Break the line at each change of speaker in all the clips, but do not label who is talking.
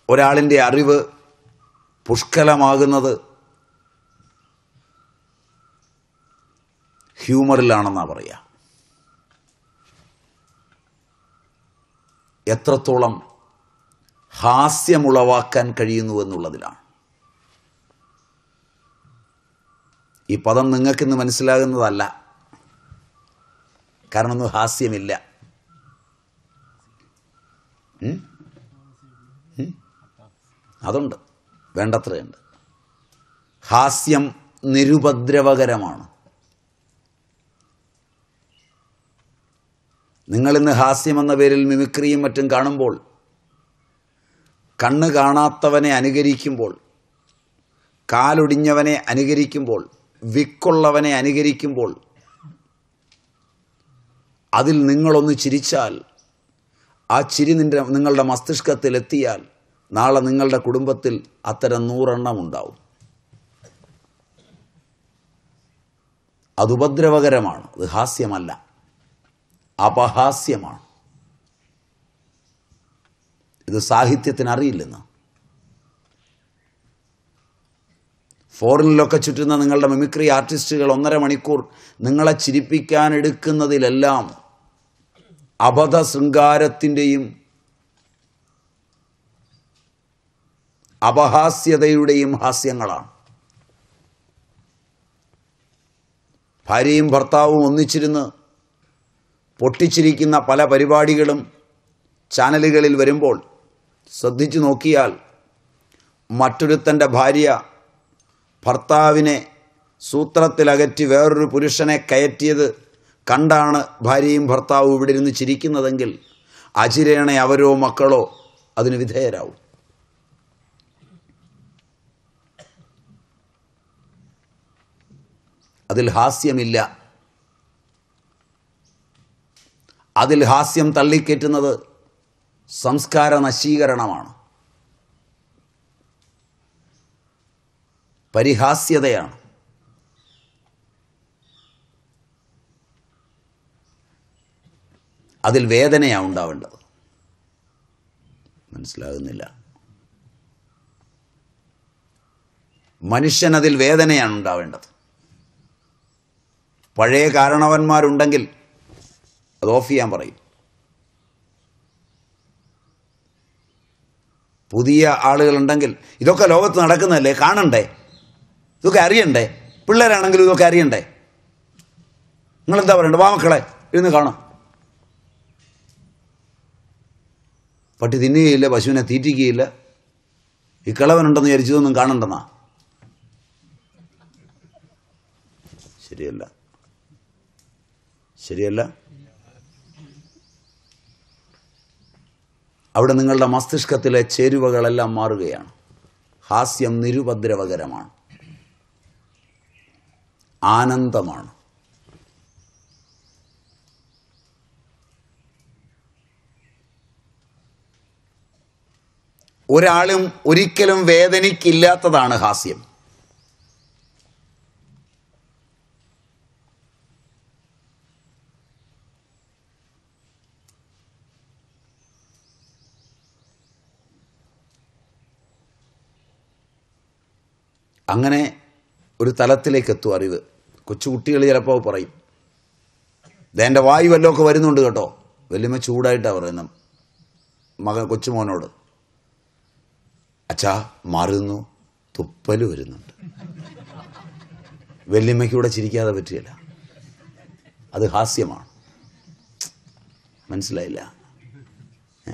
ഒരാളിൻ്റെ അറിവ് പുഷ്കലമാകുന്നത് ഹ്യൂമറിലാണെന്നാണ് പറയുക എത്രത്തോളം ഹാസ്യമുളവാക്കാൻ കഴിയുന്നു എന്നുള്ളതിലാണ് ഈ പദം നിങ്ങൾക്കിന്ന് മനസ്സിലാകുന്നതല്ല കാരണം ഒന്നും ഹാസ്യമില്ല ഉം? ഉം? അതുണ്ട് വേണ്ടത്രയുണ്ട് ഹാസ്യം നിരുപദ്രവകരമാണ് നിങ്ങളിന്ന് ഹാസ്യമെന്ന പേരിൽ മിമിക്രിയും മറ്റും കാണുമ്പോൾ കണ്ണ് കാണാത്തവനെ അനുകരിക്കുമ്പോൾ കാലൊടിഞ്ഞവനെ അനുകരിക്കുമ്പോൾ വിക്കുള്ളവനെ അനുകരിക്കുമ്പോൾ അതിൽ നിങ്ങളൊന്ന് ചിരിച്ചാൽ ആ ചിരി നിന്റെ നിങ്ങളുടെ മസ്തിഷ്കത്തിൽ എത്തിയാൽ നാളെ നിങ്ങളുടെ കുടുംബത്തിൽ അത്തരം നൂറെണ്ണം ഉണ്ടാവും അത് ഉപദ്രവകരമാണ് അത് ഹാസ്യമല്ല അപഹാസ്യമാണ് ഇത് സാഹിത്യത്തിന് അറിയില്ലെന്ന് ഫോറിനിലൊക്കെ ചുറ്റുന്ന നിങ്ങളുടെ മിമിക്രി ആർട്ടിസ്റ്റുകൾ ഒന്നര മണിക്കൂർ നിങ്ങളെ ചിരിപ്പിക്കാൻ എടുക്കുന്നതിലെല്ലാം അബദ്ധ ശൃംഗാരത്തിൻ്റെയും അപഹാസ്യതയുടെയും ഹാസ്യങ്ങളാണ് ഭാര്യയും ഭർത്താവും ഒന്നിച്ചിരുന്ന് പൊട്ടിച്ചിരിക്കുന്ന പല പരിപാടികളും ചാനലുകളിൽ വരുമ്പോൾ ശ്രദ്ധിച്ചു നോക്കിയാൽ മറ്റൊരുത്തൻ്റെ ഭാര്യ ഭർത്താവിനെ സൂത്രത്തിലകറ്റി വേറൊരു പുരുഷനെ കയറ്റിയത് കണ്ടാണ് ഭാര്യയും ഭർത്താവും ഇവിടെ ഇരുന്ന് ചിരിക്കുന്നതെങ്കിൽ അചിരേണ അവരോ മക്കളോ അതിന് വിധേയരാവും അതിൽ ഹാസ്യമില്ല അതിൽ ഹാസ്യം തള്ളിക്കയറ്റുന്നത് സംസ്കാര നശീകരണമാണ് പരിഹാസ്യതയാണ് അതിൽ വേദനയാണ് ഉണ്ടാവേണ്ടത് മനസ്സിലാകുന്നില്ല മനുഷ്യൻ അതിൽ വേദനയാണ് ഉണ്ടാവേണ്ടത് പഴയ കാരണവന്മാരുണ്ടെങ്കിൽ അത് ഓഫ് ചെയ്യാൻ പറയും പുതിയ ആളുകളുണ്ടെങ്കിൽ ഇതൊക്കെ ലോകത്ത് നടക്കുന്നതല്ലേ കാണണ്ടേ ഇതൊക്കെ അറിയണ്ടേ പിള്ളേരാണെങ്കിലും ഇതൊക്കെ അറിയണ്ടേ നിങ്ങളെന്താ പറയണ്ടേ വാ മക്കളെ ഇരുന്ന് കാണാം പട്ടി തിന്നുകയില്ല പശുവിനെ തീറ്റിക്കുകയില്ല ഈ കിളവനുണ്ടെന്ന് വിചാരിച്ചതൊന്നും കാണണ്ടെന്നാ ശരിയല്ല ശരിയല്ല അവിടെ നിങ്ങളുടെ മസ്തിഷ്കത്തിലെ ചേരുവകളെല്ലാം മാറുകയാണ് ഹാസ്യം നിരുപദ്രവകരമാണ് ആനന്ദമാണ് ഒരാളും ഒരിക്കലും വേദനിക്കില്ലാത്തതാണ് ഹാസ്യം അങ്ങനെ ഒരു തലത്തിലേക്ക് എത്തും അറിവ് കൊച്ചുകുട്ടികൾ ചിലപ്പോൾ പറയും ഇതെൻ്റെ വായു വല്ലതൊക്കെ വരുന്നുണ്ട് കേട്ടോ വല്യമ്മ ചൂടായിട്ടാണ് പറയുന്നത് മകൻ കൊച്ചുമോനോട് അച്ഛാ മാറുന്നു തുപ്പൽ വരുന്നുണ്ട് വല്യമ്മയ്ക്ക് കൂടെ ചിരിക്കാതെ പറ്റിയല്ല അത് ഹാസ്യമാണ് മനസ്സിലായില്ല ഏ?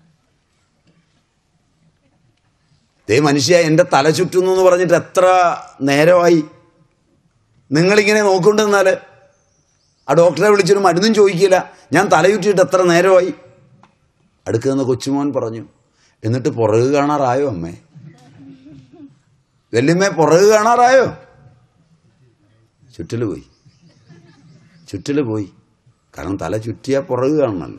ദേ മനുഷ്യ എൻ്റെ തല ചുറ്റുന്നു എന്ന് പറഞ്ഞിട്ട് എത്ര നേരമായി നിങ്ങളിങ്ങനെ നോക്കൊണ്ടിരുന്നാൽ ആ ഡോക്ടറെ വിളിച്ചൊരു മരുന്നും ചോദിക്കില്ല ഞാൻ തലയുറ്റിയിട്ട് എത്ര നേരമായി അടുക്കുന്ന കൊച്ചുമോൻ പറഞ്ഞു എന്നിട്ട് പുറകു കാണാറായോ അമ്മേ വല്യമ്മേ പുറകു കാണാറായോ ചുറ്റൽ പോയി ചുറ്റൽ പോയി കാരണം തല ചുറ്റിയാൽ പുറകു കാണണമല്ലോ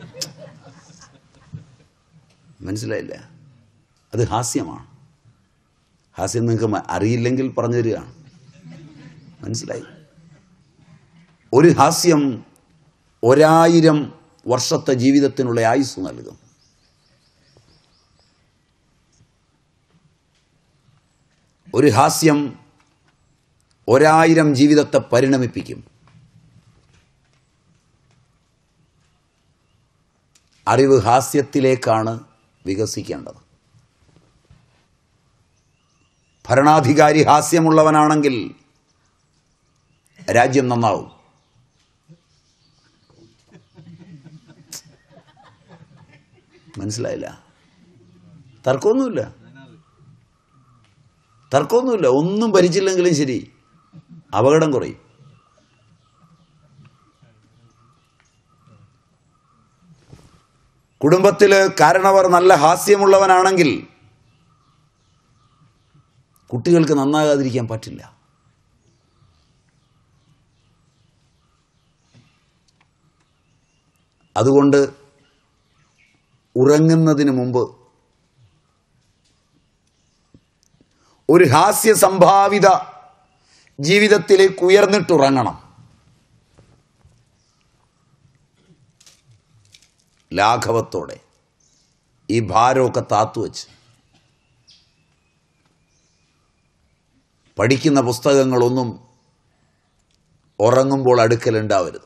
മനസ്സിലായില്ല അത് ഹാസ്യമാണ് ഹാസ്യം നിങ്ങൾക്ക് മ- അറിയില്ലെങ്കിൽ പറഞ്ഞു തരികയാണ് മനസ്സിലായി ഒരു ഹാസ്യം ഒരായിരം വർഷത്തെ ജീവിതത്തിനുള്ള ആയുസ് നൽകും ഒരു ഹാസ്യം ഒരായിരം ജീവിതത്തെ പരിണമിപ്പിക്കും അറിവ് ഹാസ്യത്തിലേക്കാണ് വികസിക്കേണ്ടത് ഭരണാധികാരി ഹാസ്യമുള്ളവനാണെങ്കിൽ രാജ്യം നന്നാവും മനസ്സിലായില്ല തർക്കമൊന്നുമില്ല തർക്കമൊന്നുമില്ല ഒന്നും ഭരിച്ചില്ലെങ്കിലും ശരി അപകടം കുറയും കുടുംബത്തിൽ കാരണവർ നല്ല ഹാസ്യമുള്ളവനാണെങ്കിൽ കുട്ടികൾക്ക് നന്നാകാതിരിക്കാൻ പറ്റില്ല അതുകൊണ്ട് ഉറങ്ങുന്നതിന് മുമ്പ് ഒരു ഹാസ്യ സംഭാവിത ജീവിതത്തിലേക്ക് ഉയർന്നിട്ടുറങ്ങണം ലാഘവത്തോടെ ഈ ഭാരമൊക്കെ താത്തുവച്ച് പഠിക്കുന്ന പുസ്തകങ്ങളൊന്നും ഉറങ്ങുമ്പോൾ അടുക്കലുണ്ടാവരുത്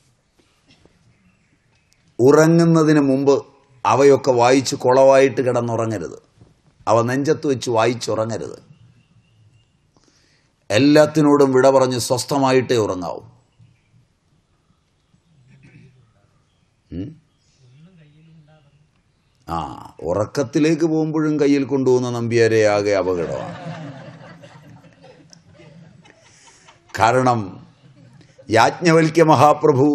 ഉറങ്ങുന്നതിന് മുമ്പ് അവയൊക്കെ വായിച്ച് കുളവായിട്ട് കിടന്നുറങ്ങരുത് അവ നെഞ്ചത്ത് വെച്ച് വായിച്ചുറങ്ങരുത് എല്ലാത്തിനോടും വിട പറഞ്ഞ് സ്വസ്ഥമായിട്ടേ ഉറങ്ങാവൂ ഉം? ആ ഉറക്കത്തിലേക്ക് പോകുമ്പോഴും കയ്യിൽ കൊണ്ടുപോകുന്ന നമ്പിയാരെ ആകെ അപകടമാണ് കാരണം യാജ്ഞവൽക്യ മഹാപ്രഭു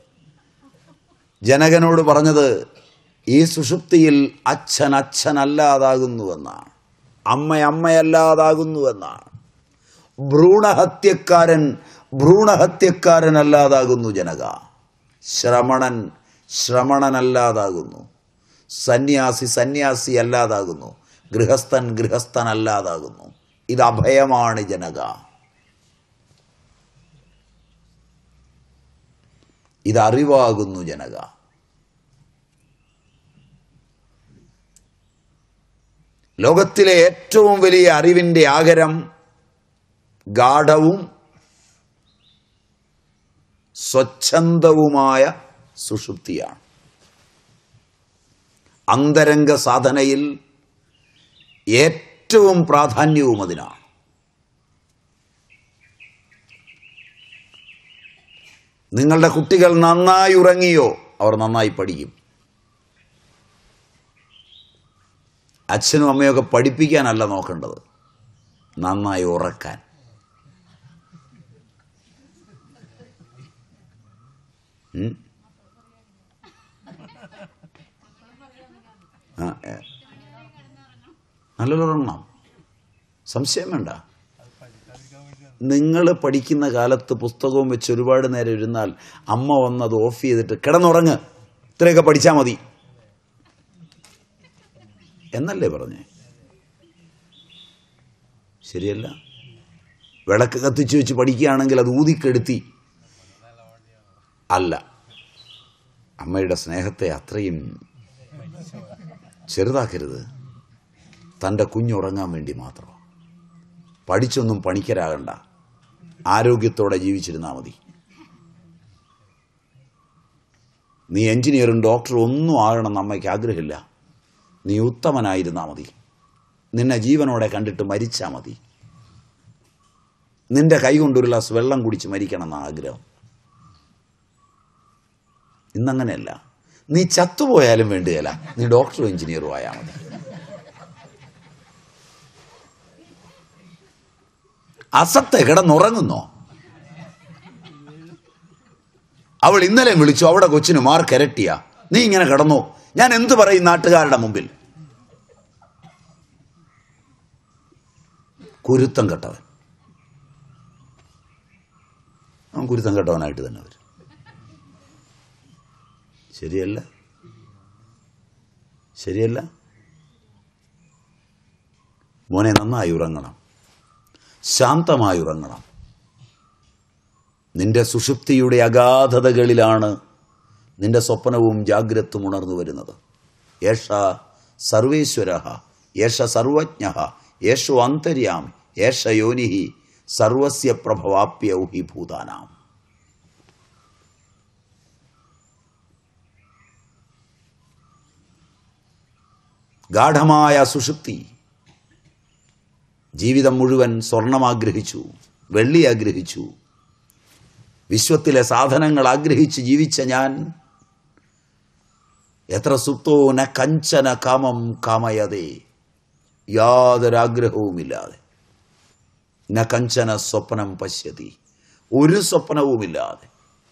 ജനകനോട് പറഞ്ഞത് ഈ സുഷുപ്തിയിൽ അച്ഛൻ അച്ഛനല്ലാതാകുന്നുവെന്നാണ് അമ്മ അമ്മയല്ലാതാകുന്നുവെന്നാണ് ഭ്രൂണഹത്യക്കാരൻ ഭ്രൂണഹത്യക്കാരനല്ലാതാകുന്നു ജനക ശ്രമണൻ ശ്രമണനല്ലാതാകുന്നു സന്യാസി സന്യാസി അല്ലാതാകുന്നു ഗൃഹസ്ഥൻ ഗൃഹസ്ഥനല്ലാതാകുന്നു ഇത് അഭയമാണ് ജനക ഇതറിവാകുന്നു ജനക ലോകത്തിലെ ഏറ്റവും വലിയ അറിവിൻ്റെ ആകരം ഗാഠവും സ്വച്ഛന്തവുമായ സുഷുപ്തിയാണ് അന്തരംഗ സാധനയിൽ ഏറ്റവും പ്രാധാന്യവും അതിനാണ് നിങ്ങളുടെ കുട്ടികൾ നന്നായി ഉറങ്ങിയോ അവർ നന്നായി പഠിക്കും അച്ഛനും അമ്മയൊക്കെ പഠിപ്പിക്കാനല്ല നോക്കേണ്ടത് നന്നായി ഉറക്കാൻ ഉം? ആ, ഏ. നല്ലോണം ഉറങ്ങണം സംശയം വേണ്ട നിങ്ങൾ പഠിക്കുന്ന കാലത്ത് പുസ്തകവും വെച്ച് ഒരുപാട് നേരം ഇരുന്നാൽ അമ്മ വന്ന് അത് ഓഫ് ചെയ്തിട്ട് കിടന്നുറങ്ങ് ഇത്രയൊക്കെ പഠിച്ചാൽ മതി എന്നല്ലേ പറഞ്ഞേ ശരിയല്ല വിളക്ക് കത്തിച്ചു വെച്ച് പഠിക്കുകയാണെങ്കിൽ അത് ഊതിക്കെടുത്തി അല്ല അമ്മയുടെ സ്നേഹത്തെ അത്രയും ചെറുതാക്കരുത് തൻ്റെ കുഞ്ഞുറങ്ങാൻ വേണ്ടി മാത്രം പഠിച്ചൊന്നും പണിക്കരാകണ്ട ആരോഗ്യത്തോടെ ജീവിച്ചിരുന്നാൽ മതി നീ എഞ്ചിനീയറും ഡോക്ടറും ഒന്നും ആകണമെന്ന് അമ്മയ്ക്ക് ആഗ്രഹമില്ല നീ ഉത്തമനായിരുന്നാൽ മതി നിന്നെ ജീവനോടെ കണ്ടിട്ട് മരിച്ചാൽ മതി നിന്റെ കൈ കൊണ്ടൊരു ഗ്ലാസ് വെള്ളം കുടിച്ച് മരിക്കണം എന്ന ആഗ്രഹം ഇന്നങ്ങനെയല്ല നീ ചത്തുപോയാലും വേണ്ടിയല്ല നീ ഡോക്ടറും എഞ്ചിനീയറും ആയാൽ മതി അസത്തെ കിടന്നുറങ്ങുന്നോ അവൾ ഇന്നലെ വിളിച്ചു അവിടെ കൊച്ചിന് മാർക്ക് ഇരട്ടിയ നീ ഇങ്ങനെ കിടന്നു ഞാൻ എന്ത് പറയും നാട്ടുകാരുടെ മുമ്പിൽ കുരുത്തം കെട്ടവൻ അവൻ കുരുത്തം കെട്ടവനായിട്ട് തന്നെ വരും ശരിയല്ല ശരിയല്ല മോനെ നന്നായി ഉറങ്ങണം ശാന്തമായി ഉറങ്ങണം നിന്റെ സുഷുപ്തിയുടെ അഗാധതകളിലാണ് നിന്റെ സ്വപ്നവും ജാഗ്രത്തും ഉണർന്നു വരുന്നത് യേഷ സർവേശ്വര യേഷ സർവജ്ഞ യേശു അന്തര്യാമി ഏഷയോനി സർവസ്യ പ്രഭവാപ്യൗ ഹി ഭൂതാനാം ഗാഠമായ സുഷുപ്തി ജീവിതം മുഴുവൻ സ്വർണം ആഗ്രഹിച്ചു വെള്ളി ആഗ്രഹിച്ചു വിശ്വത്തിലെ സാധനങ്ങൾ ആഗ്രഹിച്ച് ജീവിച്ച ഞാൻ എത്ര സുപ്തോ ന കഞ്ചന കാമം കാമയതേ യാതൊരാഗ്രഹവുമില്ലാതെ ന കഞ്ചന സ്വപ്നം പശ്യതി ഒരു സ്വപ്നവുമില്ലാതെ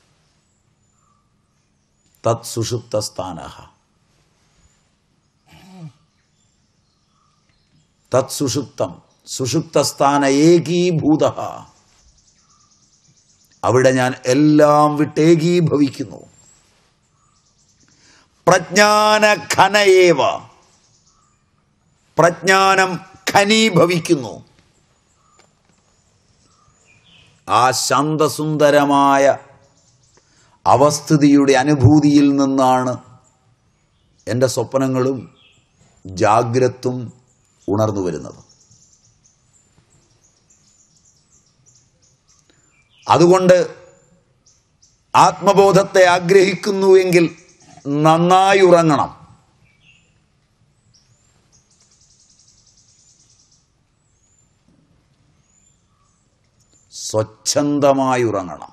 തത് സുഷുപ്തസ്ഥാന തത് സുഷുപ്തം സുഷുപ്തസ്ഥാന ഏകീഭൂത അവിടെ ഞാൻ എല്ലാം വിട്ടേകീഭവിക്കുന്നു പ്രജ്ഞാന ഖനയേവ പ്രജ്ഞാനം ഖനീഭവിക്കുന്നു ആ ശാന്തസുന്ദരമായ അവസ്ഥിതിയുടെ അനുഭൂതിയിൽ നിന്നാണ് എൻ്റെ സ്വപ്നങ്ങളും ജാഗ്രത്തും ഉണർന്നു വരുന്നത് അതുകൊണ്ട് ആത്മബോധത്തെ ആഗ്രഹിക്കുന്നുവെങ്കിൽ നന്നായി ഉറങ്ങണം സ്വച്ഛന്തമായി ഉറങ്ങണം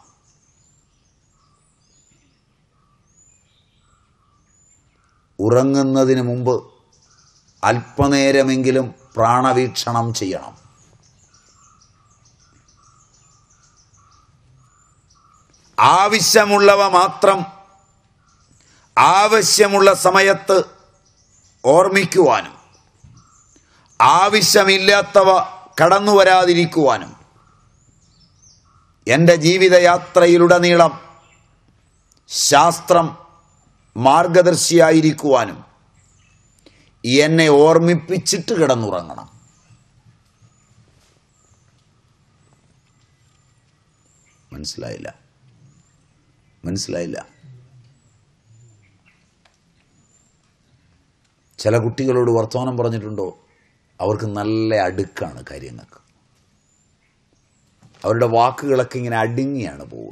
ഉറങ്ങുന്നതിന് മുമ്പ് അല്പനേരമെങ്കിലും പ്രാണവീക്ഷണം ചെയ്യണം ആവശ്യമുള്ളവ മാത്രം ആവശ്യമുള്ള സമയത്ത് ഓർമ്മിക്കുവാനും ആവശ്യമില്ലാത്തവ കടന്നു വരാതിരിക്കുവാനും എൻ്റെ ജീവിതയാത്രയിലുടനീളം ശാസ്ത്രം മാർഗദർശിയായിരിക്കുവാനും എന്നെ ഓർമ്മിപ്പിച്ചിട്ട് കിടന്നുറങ്ങണം മനസ്സിലായില്ല മനസ്സിലായില്ല ചില കുട്ടികളോട് വർത്തമാനം പറഞ്ഞിട്ടുണ്ടോ അവർക്ക് നല്ല അടുക്കാണ് കാര്യങ്ങൾക്ക് അവരുടെ വാക്കുകളൊക്കെ ഇങ്ങനെ അടുങ്ങിയാണ് പോവുക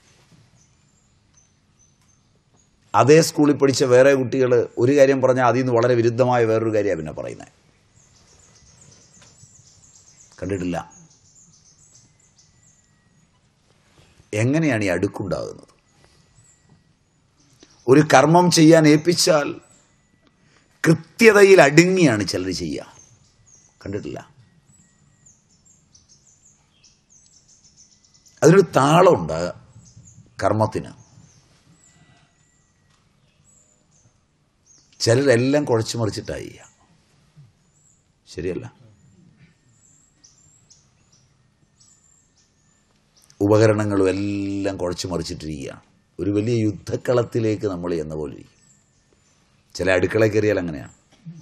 അതേ സ്കൂളിൽ പഠിച്ച വേറെ കുട്ടികൾ ഒരു കാര്യം പറഞ്ഞാൽ അതിൽ നിന്ന് വളരെ വിരുദ്ധമായ വേറൊരു കാര്യമാണ് പിന്നെ പറയുന്നത് കണ്ടിട്ടില്ല എങ്ങനെയാണ് ഈ അടുക്കുണ്ടാകുന്നത് ഒരു കർമ്മം ചെയ്യാൻ ഏൽപ്പിച്ചാൽ കൃത്യതയിൽ അടുങ്ങിയാണ് ചിലർ ചെയ്യുക കണ്ടിട്ടില്ല അതിനൊരു താളമുണ്ട് കർമ്മത്തിന് ചിലരെല്ലാം കുഴച്ചു മറിച്ചിട്ടാണ് ചെയ്യുക ശരിയല്ല ഉപകരണങ്ങളും എല്ലാം കുഴച്ചു മറിച്ചിട്ടിരിക്കുകയാണ് ഒരു വലിയ യുദ്ധക്കളത്തിലേക്ക് നമ്മൾ എന്ന പോലെ ഇരിക്കും ചില അടുക്കളയിൽ കയറിയാൽ അങ്ങനെയാണ്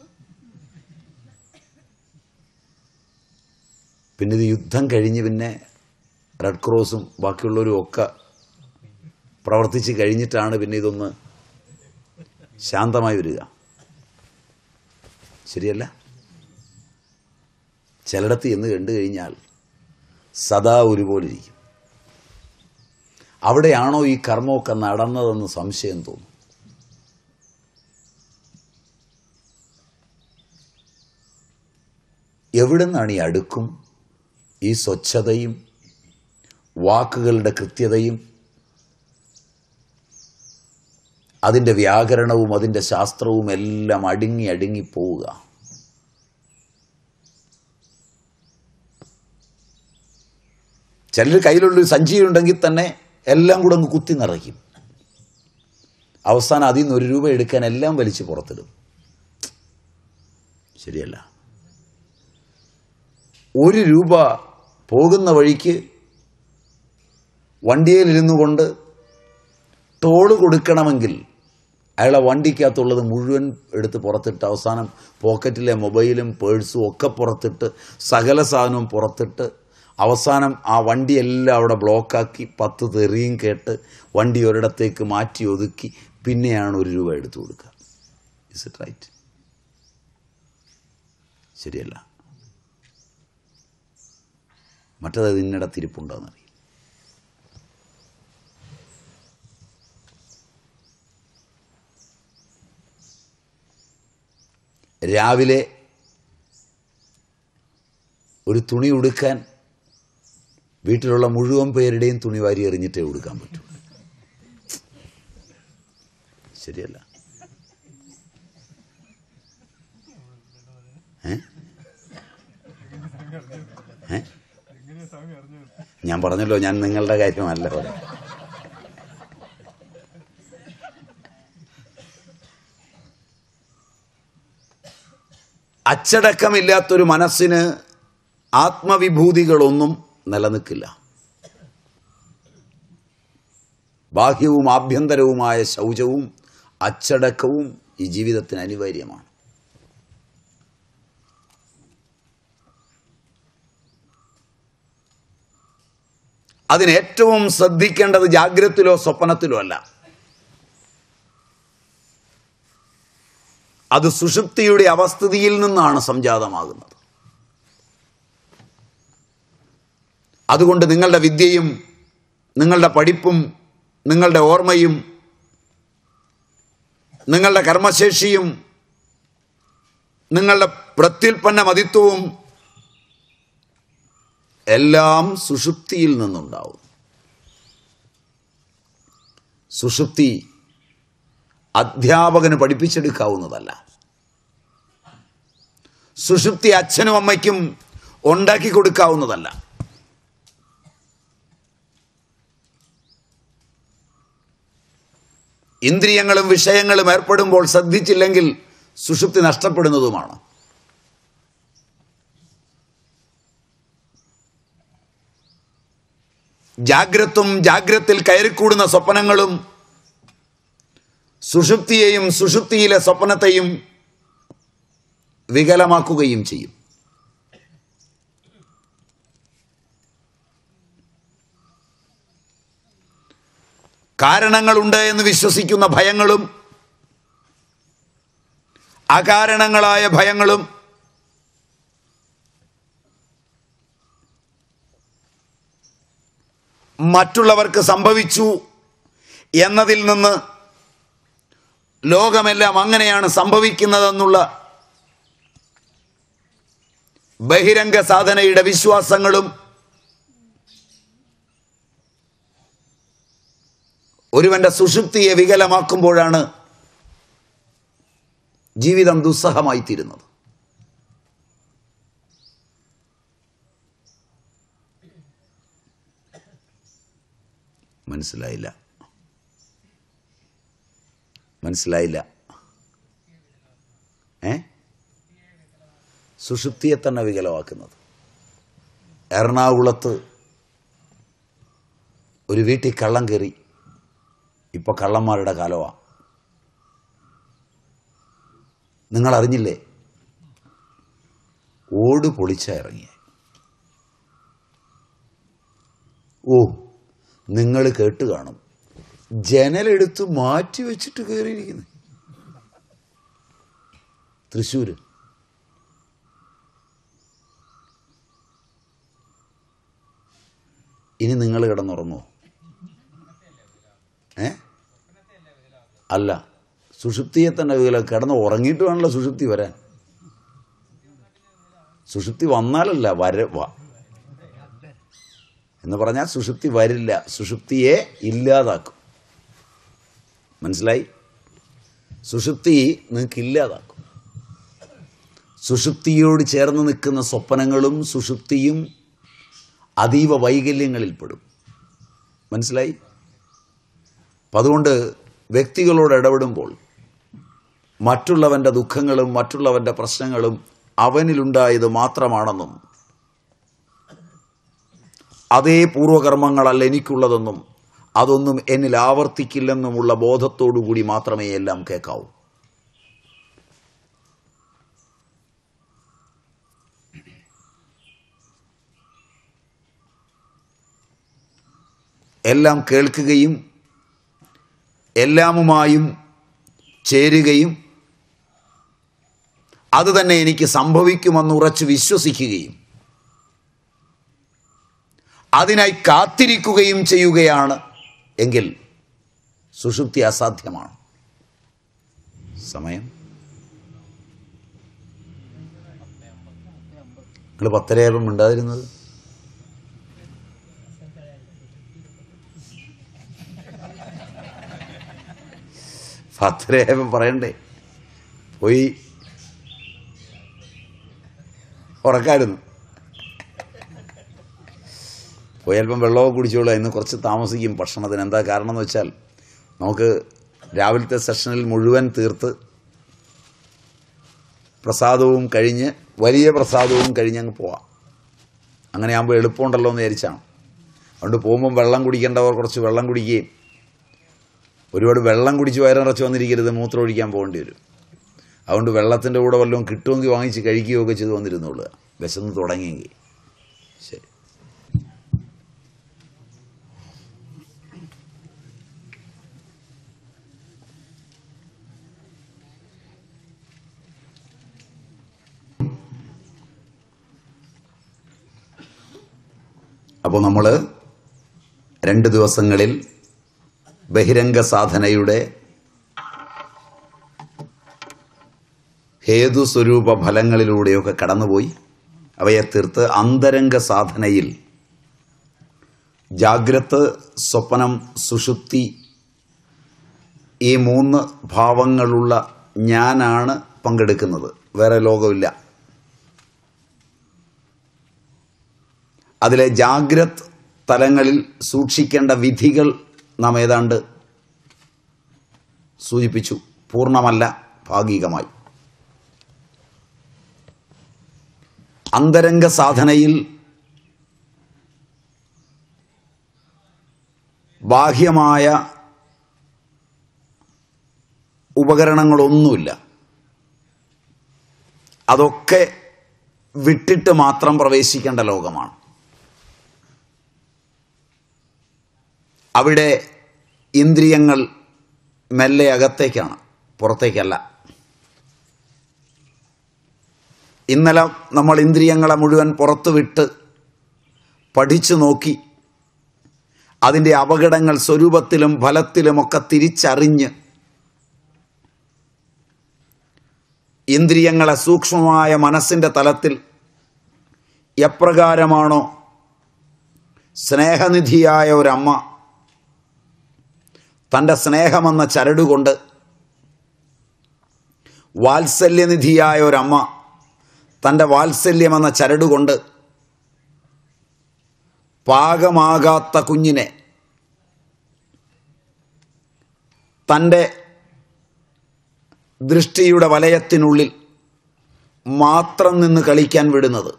പിന്നെ ഇത് യുദ്ധം കഴിഞ്ഞ് പിന്നെ റെഡ് ക്രോസും ബാക്കിയുള്ളവരും ഒക്കെ പ്രവർത്തിച്ച് കഴിഞ്ഞിട്ടാണ് പിന്നെ ഇതൊന്ന് ശാന്തമായി വരിക ശരിയല്ല ചിലയിടത്ത് എന്ന് കണ്ടു കഴിഞ്ഞാൽ സദാ ഒരുപോലെ ഇരിക്കും അവിടെയാണോ ഈ കർമ്മമൊക്കെ നടന്നതെന്ന് സംശയം തോന്നും എവിടെ നിന്നാണ് ഈ അടുക്കും ഈ സ്വച്ഛതയും വാക്കുകളുടെ കൃത്യതയും അതിൻ്റെ വ്യാകരണവും അതിൻ്റെ ശാസ്ത്രവും എല്ലാം അടുങ്ങി അടുങ്ങി പോവുക ചിലർ കയ്യിലുള്ളൊരു സഞ്ചിയുണ്ടെങ്കിൽ തന്നെ എല്ലാം കൂടെ അങ്ങ് കുത്തി നിറയ്ക്കും അവസാനം അതിൽ നിന്ന് ഒരു രൂപ എടുക്കാൻ എല്ലാം വലിച്ച് പുറത്തിടും ശരിയല്ല ഒരു രൂപ പോകുന്ന വഴിക്ക് വണ്ടിയിലിരുന്നു കൊണ്ട് ടോള് കൊടുക്കണമെങ്കിൽ അയാളെ വണ്ടിക്കകത്തുള്ളത് മുഴുവൻ എടുത്ത് പുറത്തിട്ട് അവസാനം പോക്കറ്റിലെ മൊബൈലും പേഴ്സും ഒക്കെ പുറത്തിട്ട് സകല സാധനവും പുറത്തിട്ട് അവസാനം ആ വണ്ടിയെല്ലാം അവിടെ ബ്ലോക്കാക്കി പത്ത് തെറിയും കേട്ട് വണ്ടി ഒരിടത്തേക്ക് മാറ്റി ഒതുക്കി പിന്നെയാണ് ഒരു രൂപ എടുത്തു കൊടുക്കുക ഇസ് ഇറ്റ് റൈറ്റ് ശരിയല്ല മറ്റത് ഇന്നിടത്തിരിപ്പുണ്ടോയെന്നറിയും രാവിലെ ഒരു തുണി ഉടുക്കാൻ വീട്ടിലുള്ള മുഴുവൻ പേരുടെയും തുണി വാരി എറിഞ്ഞിട്ടേ ഉടുക്കാൻ പറ്റൂ ശരിയല്ല ഏ? ഏ? ഞാൻ പറഞ്ഞല്ലോ ഞാൻ നിങ്ങളുടെ കാര്യമല്ല പറയാം അച്ചടക്കമില്ലാത്തൊരു മനസ്സിന് ആത്മവിഭൂതികളൊന്നും നിലനിൽക്കില്ല ബാഹ്യവും ആഭ്യന്തരവുമായ ശൗചവും അച്ചടക്കവും ഈ ജീവിതത്തിന് അനിവാര്യമാണ് അതിന് ഏറ്റവും ശ്രദ്ധിക്കേണ്ടത് ജാഗ്രതത്തിലോ സ്വപ്നത്തിലോ അല്ല അത് സുഷുപ്തിയുടെ അവസ്ഥിതിയിൽ നിന്നാണ് സംജാതമാകുന്നത് അതുകൊണ്ട് നിങ്ങളുടെ വിദ്യയും നിങ്ങളുടെ പഠിപ്പും നിങ്ങളുടെ ഓർമ്മയും നിങ്ങളുടെ കർമ്മശേഷിയും നിങ്ങളുടെ പ്രത്യുൽപ്പന്ന മതിത്വവും എല്ലാം സുഷുപ്തിയിൽ നിന്നുണ്ടാവും സുഷുപ്തി അധ്യാപകന് പഠിപ്പിച്ചെടുക്കാവുന്നതല്ല സുഷുപ്തി അച്ഛനും അമ്മയ്ക്കും ഉണ്ടാക്കി കൊടുക്കാവുന്നതല്ല ഇന്ദ്രിയങ്ങളും വിഷയങ്ങളും ഏർപ്പെടുമ്പോൾ ശ്രദ്ധിച്ചില്ലെങ്കിൽ സുഷുപ്തി നഷ്ടപ്പെടുന്നതുമാണ് ജാഗ്രത്തും ജാഗ്രത്തിൽ കയറിക്കൂടുന്ന സ്വപ്നങ്ങളും സുഷുപ്തിയെയും സുഷുപ്തിയിലെ സ്വപ്നത്തെയും വികലമാക്കുകയും ചെയ്യും കാരണങ്ങളുണ്ട് എന്ന് വിശ്വസിക്കുന്ന ഭയങ്ങളും അകാരണങ്ങളായ ഭയങ്ങളും മറ്റുള്ളവർക്ക് സംഭവിച്ചു എന്നതിൽ നിന്ന് ലോകമെല്ലാം അങ്ങനെയാണ് സംഭവിക്കുന്നതെന്നുള്ള ബഹിരംഗ സാധനയുടെ വിശ്വാസങ്ങളും ഒരുവന്റെ സുഷുപ്തിയെ വികലമാക്കുമ്പോഴാണ് ജീവിതം ദുസ്സഹമായി തീരുന്നത് മനസ്സിലായില്ല മനസ്സിലായില്ല ഏ സുഷുപ്തിയെ തന്നെ വികലമാക്കുന്നത് എറണാകുളത്ത് ഒരു വീട്ടിൽ കള്ളം കയറി ഇപ്പൊ കള്ളന്മാരുടെ കാലമാണ് നിങ്ങൾ അറിഞ്ഞില്ലേ ഓട് പൊളിച്ച ഇറങ്ങിയ ഓ നിങ്ങൾ കേട്ട് കാണും ജനലെടുത്ത് മാറ്റി വെച്ചിട്ട് കയറിയിരിക്കുന്നു തൃശ്ശൂര് ഇനി നിങ്ങൾ കിടന്നുറങ്ങോ ഏ അല്ല സുഷുപ്തിയെ തന്നെ വികല കിടന്ന് ഉറങ്ങിയിട്ട് വേണമല്ലോ സുഷുപ്തി വരാൻ സുഷുപ്തി വന്നാലല്ല വര വ- എന്ന് പറഞ്ഞാൽ സുഷുപ്തി വരില്ല സുഷുപ്തിയെ ഇല്ലാതാക്കും മനസ്സിലായി സുഷുപ്തി നിങ്ങൾക്ക് ഇല്ലാതാക്കും സുഷുപ്തിയോട് ചേർന്ന് നിൽക്കുന്ന സ്വപ്നങ്ങളും സുഷുപ്തിയും അതീവ വൈകല്യങ്ങളിൽപ്പെടും മനസ്സിലായി അപ്പം അതുകൊണ്ട് വ്യക്തികളോട് ഇടപെടുമ്പോൾ മറ്റുള്ളവൻ്റെ ദുഃഖങ്ങളും മറ്റുള്ളവൻ്റെ പ്രശ്നങ്ങളും അവനിലുണ്ടായത് മാത്രമാണെന്നും അതേ പൂർവകർമ്മങ്ങളല്ല എനിക്കുള്ളതെന്നും അതൊന്നും എന്നിൽ ആവർത്തിക്കില്ലെന്നുമുള്ള ബോധത്തോടു കൂടി മാത്രമേ എല്ലാം കേൾക്കാവൂ എല്ലാം കേൾക്കുകയും എല്ലാമുമായും ചേരുകയും അത് തന്നെ എനിക്ക് സംഭവിക്കുമെന്ന് ഉറച്ചു വിശ്വസിക്കുകയും അതിനായി കാത്തിരിക്കുകയും ചെയ്യുകയാണ് എങ്കിൽ സുഷുപ്തി അസാധ്യമാണ് സമയം നിങ്ങൾ പത്തരയായപ്പം മിണ്ടാതിരുന്നത് പത്തരയായപ്പം പറയണ്ടേ പോയി ഉറക്കായിരുന്നു പോയി അല്പം വെള്ളമൊക്കെ കുടിച്ചോളൂ ഇന്ന് കുറച്ച് താമസിക്കും ഭക്ഷണത്തിന് എന്താ കാരണം എന്ന് വെച്ചാൽ നമുക്ക് രാവിലത്തെ സെഷനിൽ മുഴുവൻ തീർത്ത് പ്രസാദവും കഴിഞ്ഞ് വലിയ പ്രസാദവും കഴിഞ്ഞ് അങ്ങ് പോവാം അങ്ങനെ ആകുമ്പോൾ എളുപ്പമുണ്ടല്ലോ എന്ന് വിചാരിച്ചാണ് അതുകൊണ്ട് പോകുമ്പം വെള്ളം കുടിക്കേണ്ടവർ കുറച്ച് വെള്ളം കുടിക്കുകയും ഒരുപാട് വെള്ളം കുടിച്ച് വയറിറച്ച് വന്നിരിക്കരുത് മൂത്രം ഒഴിക്കാൻ പോകേണ്ടി വരും അതുകൊണ്ട് വെള്ളത്തിൻ്റെ കൂടെ വല്ലതും കിട്ടുമെങ്കിൽ വാങ്ങിച്ച് കഴിക്കുകയൊക്കെ ചെയ്ത് വന്നിരുന്നുള്ളൂ വിശന്ന് തുടങ്ങിയെങ്കിൽ ശരി അപ്പോൾ നമ്മൾ രണ്ട് ദിവസങ്ങളിൽ ബഹിരംഗ സാധനയുടെ ഹേതുസ്വരൂപ ഫലങ്ങളിലൂടെയൊക്കെ കടന്നുപോയി അവയെ തീർത്ത് അന്തരംഗ സാധനയിൽ ജാഗ്രത് സ്വപ്നം സുഷുപ്തി ഈ മൂന്ന് ഭാവങ്ങളുള്ള ഞാനാണ് പങ്കെടുക്കുന്നത് വേറെ ലോകമില്ല അതിലെ ജാഗ്രത് തലങ്ങളിൽ സൂക്ഷിക്കേണ്ട വിധികൾ നാം ഏതാണ്ട് സൂചിപ്പിച്ചു പൂർണ്ണമല്ല ഭാഗികമായി അന്തരംഗ സാധനയിൽ ബാഹ്യമായ ഉപകരണങ്ങളൊന്നുമില്ല അതൊക്കെ വിട്ടിട്ട് മാത്രം പ്രവേശിക്കേണ്ട ലോകമാണ് അവിടെ ഇന്ദ്രിയങ്ങൾ മെല്ലെ അകത്തേക്കാണ് പുറത്തേക്കല്ല ഇന്നലെ നമ്മൾ ഇന്ദ്രിയങ്ങളെ മുഴുവൻ പുറത്തു വിട്ട് പഠിച്ചു നോക്കി അതിൻ്റെ അപകടങ്ങൾ സ്വരൂപത്തിലും ഫലത്തിലുമൊക്കെ തിരിച്ചറിഞ്ഞ് ഇന്ദ്രിയങ്ങളെ സൂക്ഷ്മമായ മനസ്സിൻ്റെ തലത്തിൽ എപ്രകാരമാണോ സ്നേഹനിധിയായ ഒരമ്മ തൻ്റെ സ്നേഹമെന്ന ചരടുകൊണ്ട് വാത്സല്യനിധിയായ ഒരമ്മ തൻ്റെ വാത്സല്യമെന്ന ചരടുകൊണ്ട് പാകമാകാത്ത കുഞ്ഞിനെ തൻ്റെ ദൃഷ്ടിയുടെ വലയത്തിനുള്ളിൽ മാത്രം നിന്ന് കളിക്കാൻ വിടുന്നത്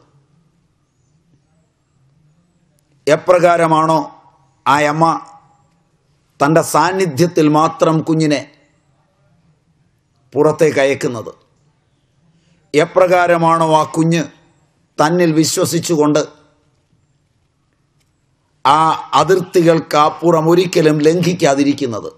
എപ്രകാരമാണോ ആ അമ്മ തൻ്റെ സാന്നിധ്യത്തിൽ മാത്രം കുഞ്ഞിനെ പുറത്തേക്ക് അയക്കുന്നത് എപ്രകാരമാണോ ആ കുഞ്ഞ് തന്നിൽ വിശ്വസിച്ചുകൊണ്ട് ആ അതിർത്തികൾക്കപ്പുറം ഒരിക്കലും ലംഘിക്കാതിരിക്കുന്നത്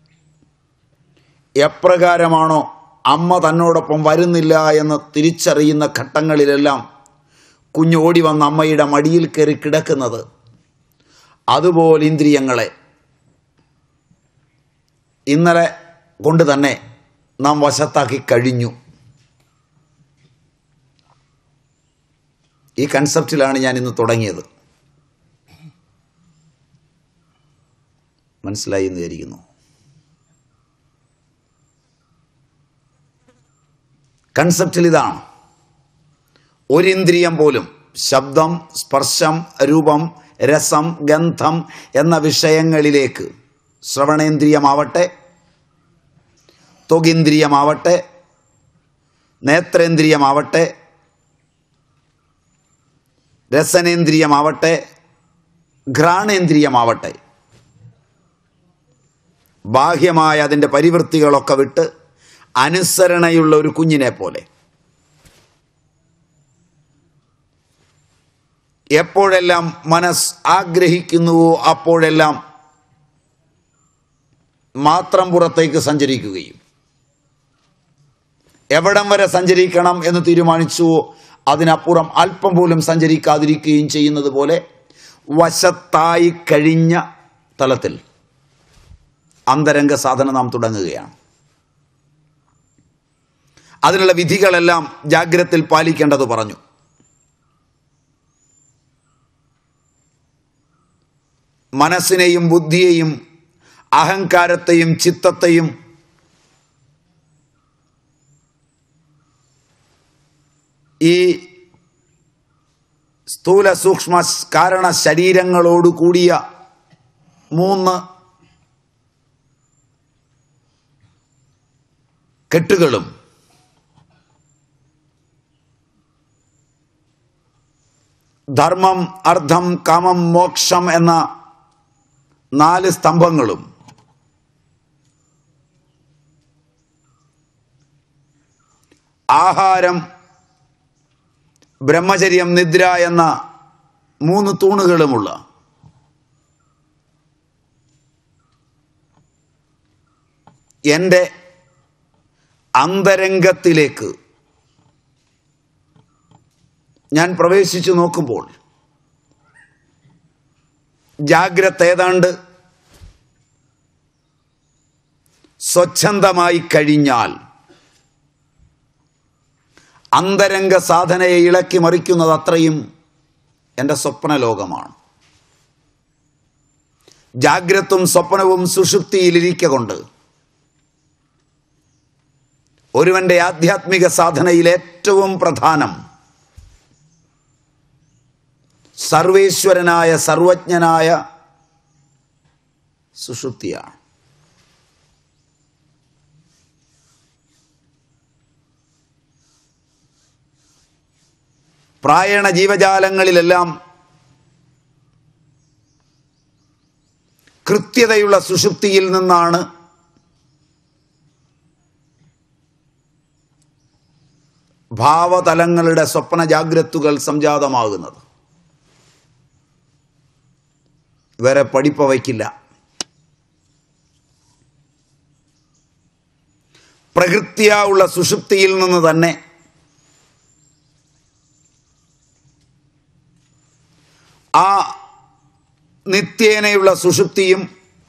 എപ്രകാരമാണോ അമ്മ തന്നോടൊപ്പം വരുന്നില്ല എന്ന് തിരിച്ചറിയുന്ന ഘട്ടങ്ങളിലെല്ലാം കുഞ്ഞ് ഓടി വന്ന് അമ്മയുടെ മടിയിൽ കയറി കിടക്കുന്നത് അതുപോലെ ഇന്ദ്രിയങ്ങളെ ഇന്നലെ കൊണ്ട് തന്നെ നാം വശത്താക്കി കഴിഞ്ഞു ഈ കൺസെപ്റ്റിലാണ് ഞാൻ ഇന്ന് തുടങ്ങിയത് മനസ്സിലായി എന്ന് വിചാരിക്കുന്നു കൺസെപ്റ്റിൽ ഇതാണ് ഒരിന്ദ്രിയം പോലും ശബ്ദം സ്പർശം രൂപം രസം ഗന്ധം എന്ന വിഷയങ്ങളിലേക്ക് ശ്രവണേന്ദ്രിയമാവട്ടെ ത്വഗിന്ദ്രിയമാവട്ടെ നേത്രേന്ദ്രിയമാവട്ടെ രസനേന്ദ്രിയമാവട്ടെ ഘ്രാണേന്ദ്രിയമാവട്ടെ ബാഹ്യമായ അതിൻ്റെ പരിവൃത്തികളൊക്കെ വിട്ട് അനുസരണയുള്ള ഒരു കുഞ്ഞിനെ പോലെ എപ്പോഴെല്ലാം മനസ്സ് ആഗ്രഹിക്കുന്നുവോ അപ്പോഴെല്ലാം മാത്രം പുറത്തേക്ക് സഞ്ചരിക്കുകയും എവിടം വരെ സഞ്ചരിക്കണം എന്ന് തീരുമാനിച്ചുവോ അതിനപ്പുറം അല്പം പോലും സഞ്ചരിക്കാതിരിക്കുകയും ചെയ്യുന്നത് പോലെ വശത്തായി കഴിഞ്ഞ തലത്തിൽ അന്തരംഗ സാധന നാം തുടങ്ങുകയാണ് അതിനുള്ള വിധികളെല്ലാം ജാഗ്രത്തിൽ പാലിക്കേണ്ടത് പറഞ്ഞു മനസ്സിനെയും ബുദ്ധിയെയും അഹങ്കാരത്തെയും ചിത്തത്തെയും ഈ സ്ഥൂല സൂക്ഷ്മ കാരണ ശരീരങ്ങളോട് കൂടിയ മൂന്ന് കെട്ടുകളും ധർമ്മം അർത്ഥം കാമം മോക്ഷം എന്ന നാല് സ്തംഭങ്ങളും ആഹാരം ബ്രഹ്മചര്യം നിദ്ര എന്ന മൂന്ന് തൂണുകളുമുള്ള എൻ്റെ അന്തരംഗത്തിലേക്ക് ഞാൻ പ്രവേശിച്ചു നോക്കുമ്പോൾ ജാഗ്രത ഏതാണ്ട് സ്വച്ഛന്തമായി കഴിഞ്ഞാൽ അന്തരംഗ സാധനയെ ഇളക്കി മറിക്കുന്നത് അത്രയും എൻ്റെ സ്വപ്നലോകമാണ് ജാഗ്രതും സ്വപ്നവും സുഷുപ്തിയിലിരിക്കൊണ്ട് ഒരുവന്റെ ആധ്യാത്മിക സാധനയിൽ ഏറ്റവും പ്രധാനം സർവേശ്വരനായ സർവജ്ഞനായ സുഷുപ്തിയാണ് പ്രായണ ജീവജാലങ്ങളിലെല്ലാം കൃത്യതയുള്ള സുഷുപ്തിയിൽ നിന്നാണ് ഭാവതലങ്ങളുടെ സ്വപ്ന ജാഗ്രത്തുകൾ സംജാതമാകുന്നത് വേറെ പഠിപ്പ വയ്ക്കില്ല പ്രകൃത്യാ ഉള്ള സുഷുപ്തിയിൽ നിന്ന് തന്നെ ആ നിത്യേനയുള്ള സുഷുപ്തിയും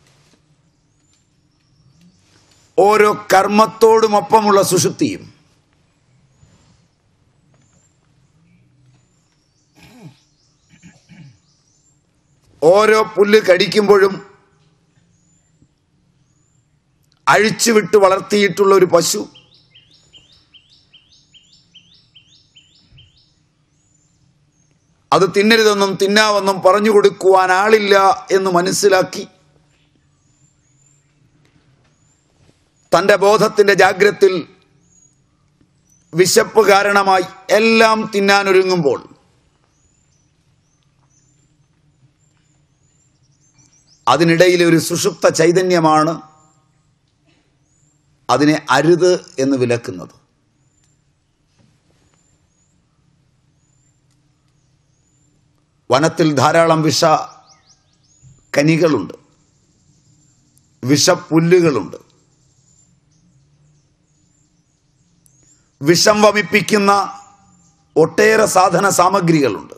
ഓരോ കർമ്മത്തോടുമൊപ്പമുള്ള സുഷുപ്തിയും ഓരോ പുല്ല് കടിക്കുമ്പോഴും അഴിച്ചുവിട്ട് വളർത്തിയിട്ടുള്ള ഒരു പശു അത് തിന്നരുതെന്നും തിന്നാവെന്നും പറഞ്ഞു കൊടുക്കുവാൻ ആളില്ല എന്ന് മനസ്സിലാക്കി തൻ്റെ ബോധത്തിൻ്റെ ജാഗ്രത്തിൽ വിശപ്പ് കാരണമായി എല്ലാം തിന്നാനൊരുങ്ങുമ്പോൾ അതിനിടയിലെ ഒരു സുഷുപ്ത ചൈതന്യമാണ് അതിനെ അരുത് എന്ന് വിലക്കുന്നത് വനത്തിൽ ധാരാളം വിഷ കനികളുണ്ട് വിഷപ്പുല്ലുകളുണ്ട് വിഷം വമിപ്പിക്കുന്ന ഒട്ടേറെ സാധന സാമഗ്രികളുണ്ട്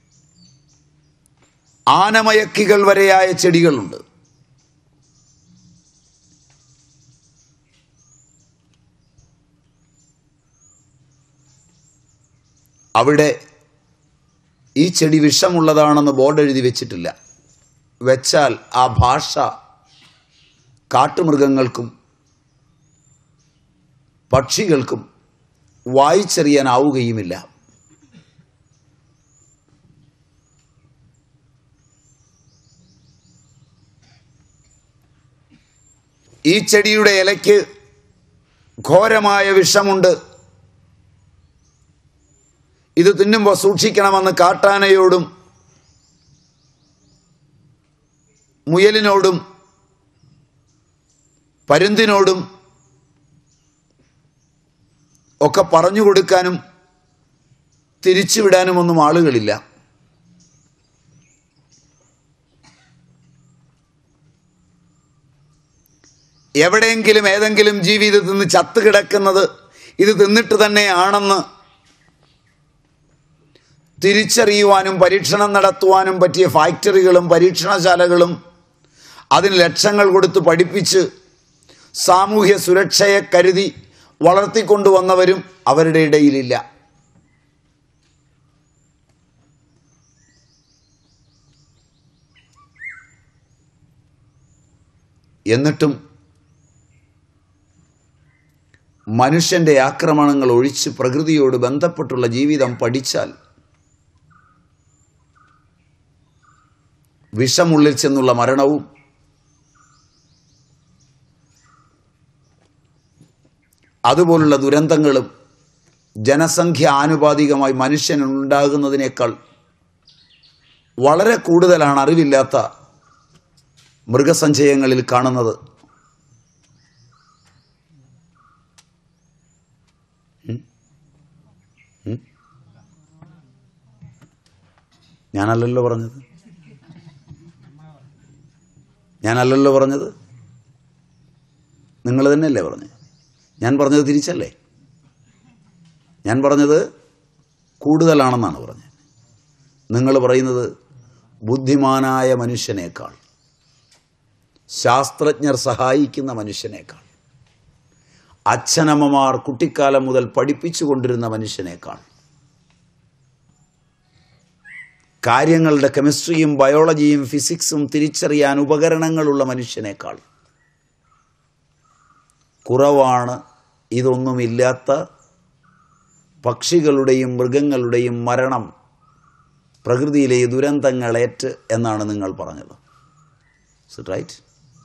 ആനമയക്കികൾ വരെയായ ചെടികളുണ്ട് അവിടെ ഈ ചെടി വിഷമുള്ളതാണെന്ന് ബോർഡ് എഴുതി വെച്ചിട്ടില്ല വെച്ചാൽ ആ ഭാഷ കാട്ടുമൃഗങ്ങൾക്കും പക്ഷികൾക്കും വായിച്ചറിയാനാവുകയുമില്ല ഈ ചെടിയുടെ ഇലയ്ക്ക് ഘോരമായ വിഷമുണ്ട് ഇത് തിന്നുമ്പോൾ സൂക്ഷിക്കണമെന്ന് കാട്ടാനയോടും മുയലിനോടും പരുന്തിനോടും ഒക്കെ പറഞ്ഞു കൊടുക്കാനും തിരിച്ചുവിടാനുമൊന്നും ആളുകളില്ല എവിടെയെങ്കിലും ഏതെങ്കിലും ജീവി ഇത് തിന്ന് ചത്ത് കിടക്കുന്നത് ഇത് തിന്നിട്ട് തന്നെയാണെന്ന് തിരിച്ചറിയുവാനും പരീക്ഷണം നടത്തുവാനും പറ്റിയ ഫാക്ടറികളും പരീക്ഷണശാലകളും അതിന് ലക്ഷങ്ങൾ കൊടുത്ത് പഠിപ്പിച്ച് സാമൂഹ്യ സുരക്ഷയെ കരുതി വളർത്തിക്കൊണ്ടുവന്നവരും അവരുടെ ഇടയിലില്ല എന്നിട്ടും മനുഷ്യന്റെ ആക്രമണങ്ങൾ ഒഴിച്ച് പ്രകൃതിയോട് ബന്ധപ്പെട്ടുള്ള ജീവിതം പഠിച്ചാൽ വിഷമുള്ളിൽ ചെന്നുള്ള മരണവും അതുപോലുള്ള ദുരന്തങ്ങളും ജനസംഖ്യ ആനുപാതികമായി മനുഷ്യനുണ്ടാകുന്നതിനേക്കാൾ വളരെ കൂടുതലാണ് അറിവില്ലാത്ത മൃഗസഞ്ചയങ്ങളിൽ കാണുന്നത് ഉം? ഉം? ഞാനല്ലല്ലോ പറഞ്ഞത് ഞാനല്ലല്ലോ പറഞ്ഞത് നിങ്ങൾ തന്നെയല്ലേ പറഞ്ഞത് ഞാൻ പറഞ്ഞത് തിരിച്ചല്ലേ ഞാൻ പറഞ്ഞത് കൂടുതലാണെന്നാണ് പറഞ്ഞത് നിങ്ങൾ പറയുന്നത് ബുദ്ധിമാനായ മനുഷ്യനേക്കാൾ ശാസ്ത്രജ്ഞർ സഹായിക്കുന്ന മനുഷ്യനേക്കാൾ അച്ഛനമ്മമാർ കുട്ടിക്കാലം മുതൽ പഠിപ്പിച്ചു കൊണ്ടിരുന്ന മനുഷ്യനേക്കാൾ കാര്യങ്ങളുടെ കെമിസ്ട്രിയും ബയോളജിയും ഫിസിക്സും തിരിച്ചറിയാൻ ഉപകരണങ്ങളുള്ള മനുഷ്യനേക്കാൾ കുറവാണ് ഇതൊന്നുമില്ലാത്ത പക്ഷികളുടെയും മൃഗങ്ങളുടെയും മരണം പ്രകൃതിയിലെ ഈ ദുരന്തങ്ങളേറ്റ് എന്നാണ് നിങ്ങൾ പറഞ്ഞത് റൈറ്റ്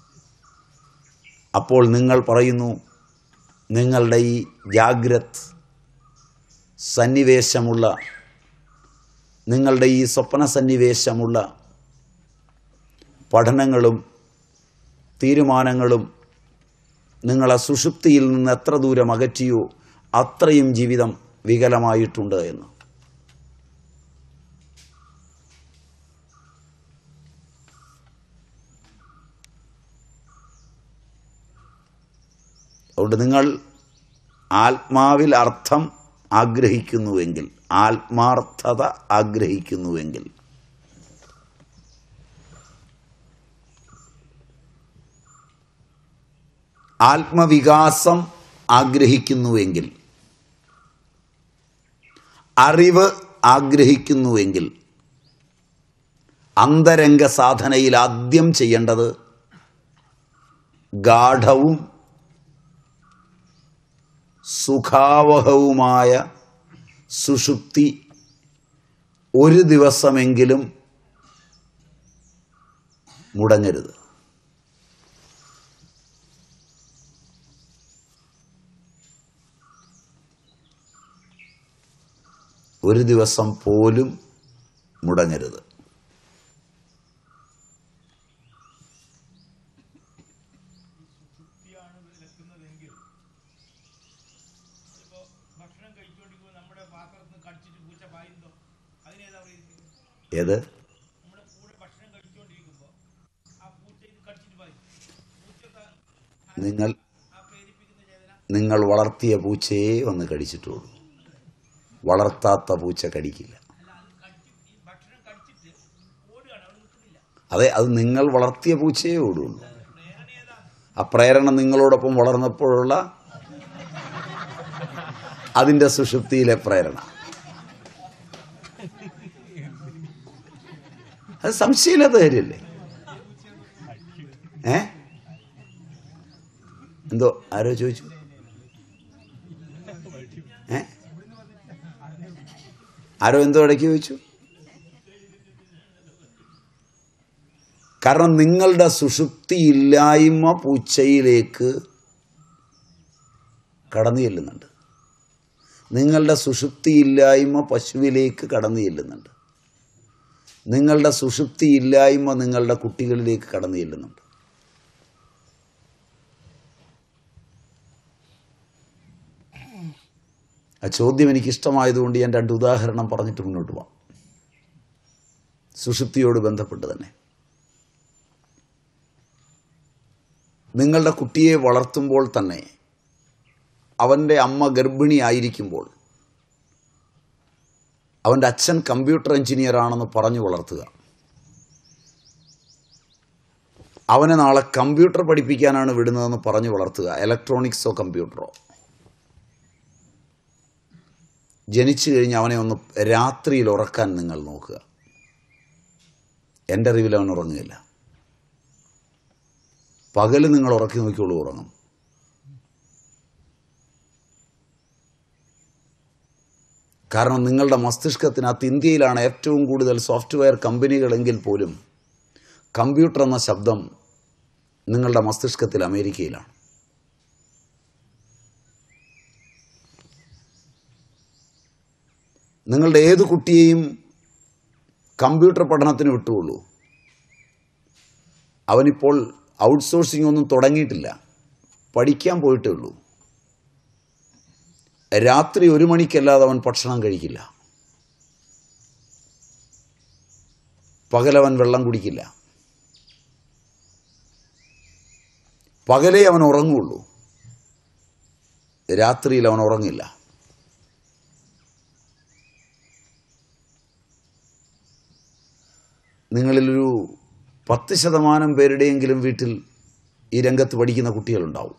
അപ്പോൾ നിങ്ങൾ പറയുന്നു നിങ്ങളുടെ ഈ ജാഗ്രത് സന്നിവേശമുള്ള നിങ്ങളുടെ ഈ സ്വപ്ന സന്നിവേശമുള്ള പഠനങ്ങളും തീരുമാനങ്ങളും നിങ്ങളെ സുഷുപ്തിയിൽ നിന്ന് എത്ര ദൂരം അകറ്റിയോ അത്രയും ജീവിതം വികലമായിട്ടുണ്ട് എന്ന് അതുകൊണ്ട് നിങ്ങൾ ആത്മാവിൽ അർത്ഥം ആഗ്രഹിക്കുന്നുവെങ്കിൽ ആത്മാർത്ഥത ആഗ്രഹിക്കുന്നുവെങ്കിൽ ആത്മവികാസം ആഗ്രഹിക്കുന്നുവെങ്കിൽ അറിവ് ആഗ്രഹിക്കുന്നുവെങ്കിൽ അന്തരംഗ സാധനയിൽ ആദ്യം ചെയ്യേണ്ടത് ഗാഠവും സുഖാവഹവുമായ സുഷുപ്തി ഒരു ദിവസമെങ്കിലും മുടങ്ങരുത് ഒരു ദിവസം പോലും മുടങ്ങരുത്
വൃത്തിയാണ് വിലക്കുന്നതെങ്കിൽ ഇപ്പോ ഭക്ഷണം കഴിച്ചുകൊണ്ടിരിക്കുമ്പോൾ നമ്മുടെ പാത്രത്തിൽ നിന്ന് കടിച്ചിട്ട് പൂച്ച പായുണ്ടോ അതിനേതാ പറയുന്നത്
ഏത്
നമ്മുടെ കൂടെ ഭക്ഷണം കഴിച്ചുകൊണ്ടിരിക്കുമ്പോൾ ആ പൂച്ച ഇത് കടിച്ചിട്ട് പായും പൂച്ച
നിങ്ങൾ
ആ പ്രേരിപ്പിക്കുന്ന ചേതന
നിങ്ങൾ വളർത്തിയ പൂച്ചയെ വന്ന് കടിച്ചിട്ടുള്ളൂ വളർത്താത്ത പൂച്ച കടിക്കില്ല
അല്ല അത് കടിച്ച് ഈ ഭക്ഷണം കടിച്ചിട്ട് ഓടുകയാണ് അവിടെ നിൽക്കുന്നില്ല
അതെ അത് നിങ്ങൾ വളർത്തിയ പൂച്ചയെ ഓടുള്ളൂ
പ്രേരണ ഏതാ
ആ പ്രേരണ നിങ്ങളോടൊപ്പം വളർന്നപ്പോഴുള്ള അതിൻ്റെ സുഷുപ്തിയിലെ പ്രേരണ അത് സംശയമില്ലാത്ത കാര്യമല്ലേ ഏ എന്തോ ആരോ ചോദിച്ചു ഏ ആരോ എന്തോ ഇടയ്ക്ക് ചോദിച്ചു കാരണം നിങ്ങളുടെ സുഷുപ്തിയില്ലായ്മ പൂച്ചയിലേക്ക് കടന്നു ചെല്ലുന്നുണ്ട് നിങ്ങളുടെ സുഷുപ്തിയില്ലായ്മ പശുവിലേക്ക് കടന്നു ചെല്ലുന്നുണ്ട് നിങ്ങളുടെ സുഷുപ്തിയില്ലായ്മ നിങ്ങളുടെ കുട്ടികളിലേക്ക് കടന്നു ചെല്ലുന്നുണ്ട് ആ ചോദ്യം എനിക്ക് ഇഷ്ടമായതുകൊണ്ട് ഞാൻ രണ്ട് ഉദാഹരണം പറഞ്ഞിട്ട് മുന്നോട്ട് പോകാം സുഷുപ്തിയോട് ബന്ധപ്പെട്ട് തന്നെ നിങ്ങളുടെ കുട്ടിയെ വളർത്തുമ്പോൾ തന്നെ അവൻ്റെ അമ്മ ഗർഭിണിയായിരിക്കുമ്പോൾ അവൻ്റെ അച്ഛൻ കമ്പ്യൂട്ടർ എഞ്ചിനീയർ ആണെന്ന് പറഞ്ഞു വളർത്തുക അവനെ നാളെ കമ്പ്യൂട്ടർ പഠിപ്പിക്കാനാണ് വിടുന്നതെന്ന് പറഞ്ഞു വളർത്തുക ഇലക്ട്രോണിക്സോ കമ്പ്യൂട്ടറോ ജനിച്ചു കഴിഞ്ഞ് അവനെ ഒന്ന് രാത്രിയിൽ ഉറക്കാൻ നിങ്ങൾ നോക്കുക എൻ്റെ അറിവിൽ അവൻ ഉറങ്ങുകയില്ല പകല് നിങ്ങൾ ഉറക്കി നോക്കിയോളൂ ഉറങ്ങും കാരണം നിങ്ങളുടെ മസ്തിഷ്കത്തിനകത്ത് ഇന്ത്യയിലാണ് ഏറ്റവും കൂടുതൽ സോഫ്റ്റ്വെയർ കമ്പനികളെങ്കിൽ പോലും കമ്പ്യൂട്ടർ എന്ന ശബ്ദം നിങ്ങളുടെ മസ്തിഷ്കത്തിൽ അമേരിക്കയിലാണ് നിങ്ങളുടെ ഏത് കുട്ടിയെയും കമ്പ്യൂട്ടർ പഠനത്തിന് വിട്ടുകൊള്ളൂ അവനിപ്പോൾ ഔട്ട്സോഴ്സിംഗ് ഒന്നും തുടങ്ങിയിട്ടില്ല പഠിക്കാൻ പോയിട്ടേ ഉള്ളൂ രാത്രി ഒരു മണിക്കല്ലാതെ അവൻ ഭക്ഷണം കഴിക്കില്ല പകലവൻ വെള്ളം കുടിക്കില്ല പകലേ അവൻ ഉറങ്ങുള്ളൂ രാത്രിയിൽ അവൻ ഉറങ്ങില്ല നിങ്ങളിലൊരു പത്ത് ശതമാനം പേരുടെയെങ്കിലും വീട്ടിൽ ഈ രംഗത്ത് പഠിക്കുന്ന കുട്ടികളുണ്ടാവും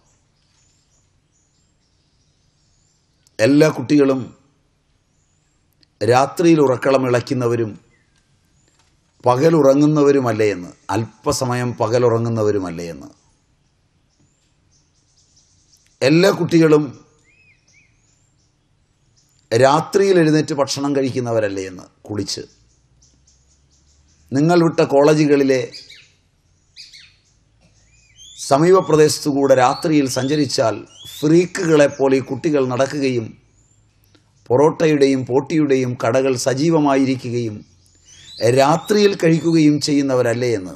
എല്ലാ കുട്ടികളും രാത്രിയിൽ ഉറക്കളം ഇളയ്ക്കുന്നവരും പകലുറങ്ങുന്നവരുമല്ലേ എന്ന് അല്പസമയം പകലുറങ്ങുന്നവരുമല്ലേ എന്ന് എല്ലാ കുട്ടികളും രാത്രിയിൽ എഴുന്നേറ്റ് ഭക്ഷണം കഴിക്കുന്നവരല്ലേ എന്ന് കുളിച്ച് നിങ്ങൾ വിട്ട കോളേജുകളിലെ സമീപ പ്രദേശത്തുകൂടെ രാത്രിയിൽ സഞ്ചരിച്ചാൽ ഫ്രീക്കുകളെ പോലെ ഈ കുട്ടികൾ നടക്കുകയും പൊറോട്ടയുടെയും പോട്ടിയുടെയും കടകൾ സജീവമായിരിക്കുകയും രാത്രിയിൽ കഴിക്കുകയും ചെയ്യുന്നവരല്ലേ എന്ന്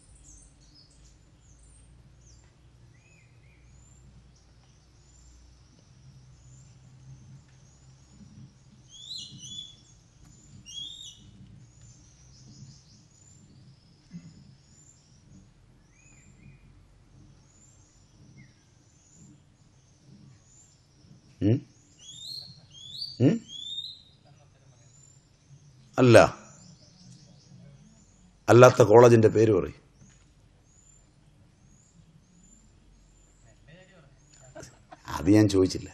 ഉം? ഉം? അല്ല അല്ലാത്ത കോളേജിന്റെ പേര് പറയും അത് ഞാൻ ചോദിച്ചില്ല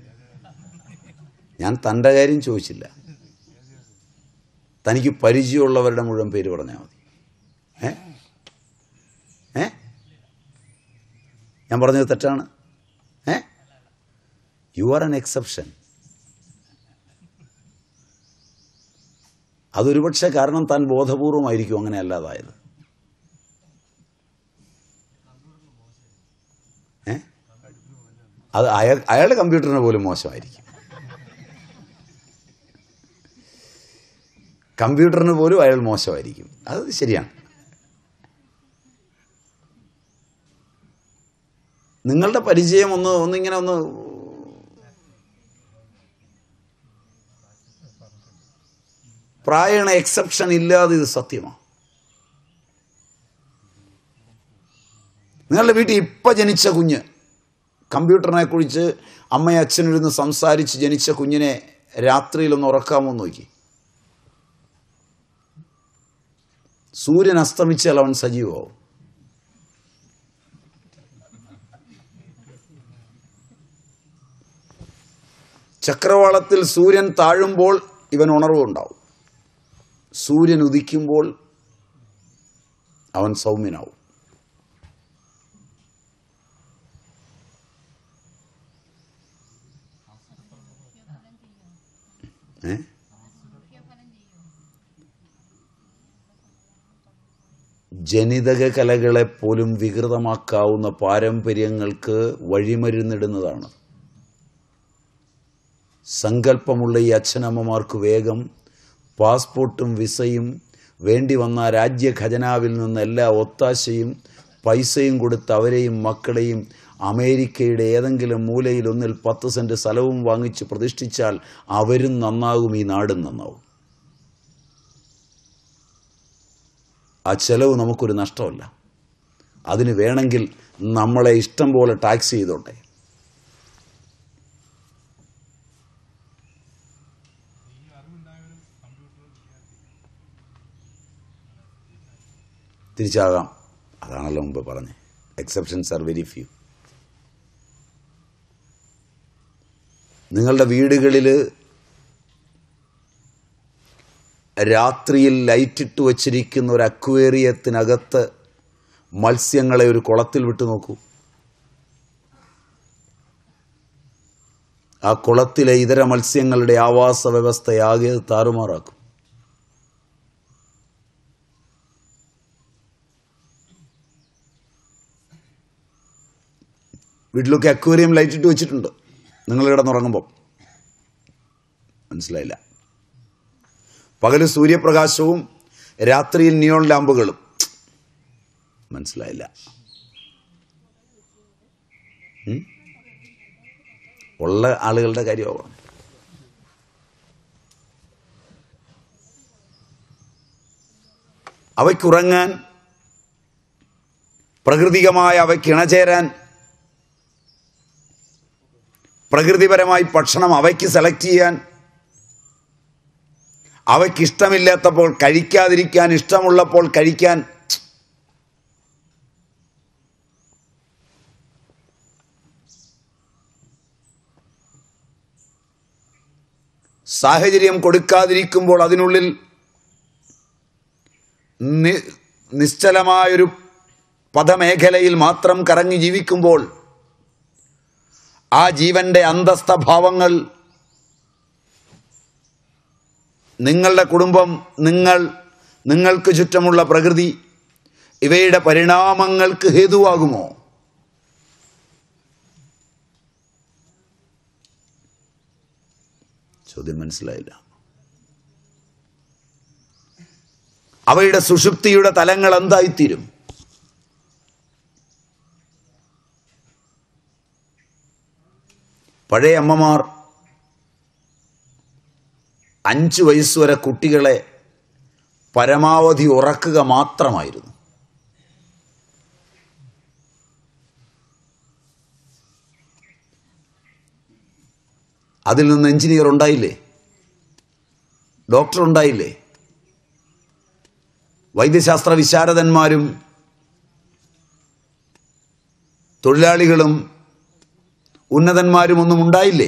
ഞാൻ തൻ്റെ കാര്യം ചോദിച്ചില്ല തനിക്ക് പരിചയമുള്ളവരുടെ മുഴുവൻ പേര് പറഞ്ഞാൽ മതി ഏ ഏ ഞാൻ പറഞ്ഞത് തെറ്റാണ് a you are an exception അതൊരുപക്ഷെ കാരണം താൻ ബോധപൂർവമായിരിക്കും അങ്ങനെ അല്ലാതായത് ഏ അത് അയാൾ അയാളുടെ കമ്പ്യൂട്ടറിന് പോലും മോശമായിരിക്കും കമ്പ്യൂട്ടറിന് പോലും അയാൾ മോശമായിരിക്കും അത് ശരിയാണ് നിങ്ങളുടെ പരിചയം ഒന്ന് ഒന്നിങ്ങനെ ഒന്ന് പ്രായണ എക്സെപ്ഷൻ ഇല്ലാതെ ഇത് സത്യമാണ് നിങ്ങളുടെ വീട്ടിൽ ഇപ്പം ജനിച്ച കുഞ്ഞ് കമ്പ്യൂട്ടറിനെ കുറിച്ച് അമ്മയും അച്ഛനിരുന്ന് സംസാരിച്ച് ജനിച്ച കുഞ്ഞിനെ രാത്രിയിലൊന്ന് ഉറക്കാമോ എന്ന് നോക്കി സൂര്യൻ അസ്തമിച്ചാൽ അവൻ സജീവമാവും ചക്രവാളത്തിൽ സൂര്യൻ താഴുമ്പോൾ ഇവൻ ഉണർവുണ്ടാവും സൂര്യൻ ഉദിക്കുമ്പോൾ അവൻ സൗമ്യനാവും ഏ ജനിതക കലകളെപ്പോലും വികൃതമാക്കാവുന്ന പാരമ്പര്യങ്ങൾക്ക് വഴിമരുന്നിടുന്നതാണ് സങ്കല്പമുള്ള ഈ അച്ഛനമ്മമാർക്ക് വേഗം പാസ്പോർട്ടും വിസയും വേണ്ടി വന്ന രാജ്യ ഖജനാവിൽ നിന്ന് എല്ലാ ഒത്താശയും പൈസയും കൊടുത്ത് അവരെയും മക്കളെയും അമേരിക്കയുടെ ഏതെങ്കിലും മൂലയിൽ ഒന്നിൽ പത്ത് സെൻറ്റ് സ്ഥലവും വാങ്ങിച്ച് പ്രതിഷ്ഠിച്ചാൽ അവരും നന്നാകും ഈ നാടും നന്നാവും ആ ചെലവ് നമുക്കൊരു നഷ്ടമല്ല അതിന് വേണമെങ്കിൽ നമ്മളെ ഇഷ്ടം പോലെ ടാക്സ് ചെയ്തോട്ടെ
ഈ അറിവുണ്ടായവരും
തിരിച്ചാകാം അതാണല്ലോ മുമ്പ് പറഞ്ഞത് എക്സെപ്ഷൻസ് ആർ വെരി ഫ്യൂ നിങ്ങളുടെ വീടുകളിൽ രാത്രിയിൽ ലൈറ്റിട്ട് വച്ചിരിക്കുന്ന ഒരു അക്വേറിയത്തിനകത്ത് മത്സ്യങ്ങളെ ഒരു കുളത്തിൽ വിട്ടു നോക്കൂ ആ കുളത്തിലെ ഇതര മത്സ്യങ്ങളുടെ ആവാസ വ്യവസ്ഥയാകെ അത് താറുമാറാക്കും വീട്ടിലൊക്കെ അക്വേറിയം ലൈറ്റ് ഇട്ട് വെച്ചിട്ടുണ്ട് നിങ്ങൾ കിടന്നുറങ്ങുമ്പോൾ മനസ്സിലായില്ല പകല് സൂര്യപ്രകാശവും രാത്രിയിൽ നിയോൺ ലാമ്പുകളും മനസ്സിലായില്ല ഉം? ഉള്ള ആളുകളുടെ കാര്യമാവാം അവയ്ക്കുറങ്ങാൻ പ്രകൃതികമായ അവയ്ക്ക് ഇണചേരാൻ പ്രകൃതിപരമായി ഭക്ഷണം അവയ്ക്ക് സെലക്ട് ചെയ്യാൻ അവയ്ക്ക് ഇഷ്ടമില്ലാത്തപ്പോൾ കഴിക്കാതിരിക്കാൻ ഇഷ്ടമുള്ളപ്പോൾ കഴിക്കാൻ സാഹചര്യം കൊടുക്കാതിരിക്കുമ്പോൾ അതിനുള്ളിൽ നി- നിശ്ചലമായൊരു പദമേഖലയിൽ മാത്രം കറങ്ങി ജീവിക്കുമ്പോൾ ആ ജീവന്റെ അന്തസ്ഥഭാവങ്ങൾ നിങ്ങളുടെ കുടുംബം നിങ്ങൾ നിങ്ങൾക്ക് ചുറ്റുമുള്ള പ്രകൃതി ഇവയുടെ പരിണാമങ്ങൾക്ക് ഹേതുവാകുമോ ചോദ്യം മനസ്സിലായില്ല അവയുടെ സുഷുപ്തിയുടെ തലങ്ങൾ എന്തായിത്തീരും പഴയ അമ്മമാർ അഞ്ചു വയസ്സുവരെ കുട്ടികളെ പരമാവധി ഉറക്കുക മാത്രമായിരുന്നു അതിൽ നിന്ന് എഞ്ചിനീയർ ഉണ്ടായില്ലേ ഡോക്ടർ ഉണ്ടായില്ലേ വൈദ്യശാസ്ത്ര വിശാരദന്മാരും തൊഴിലാളികളും ഉന്നതന്മാരും ഒന്നും ഉണ്ടായില്ലേ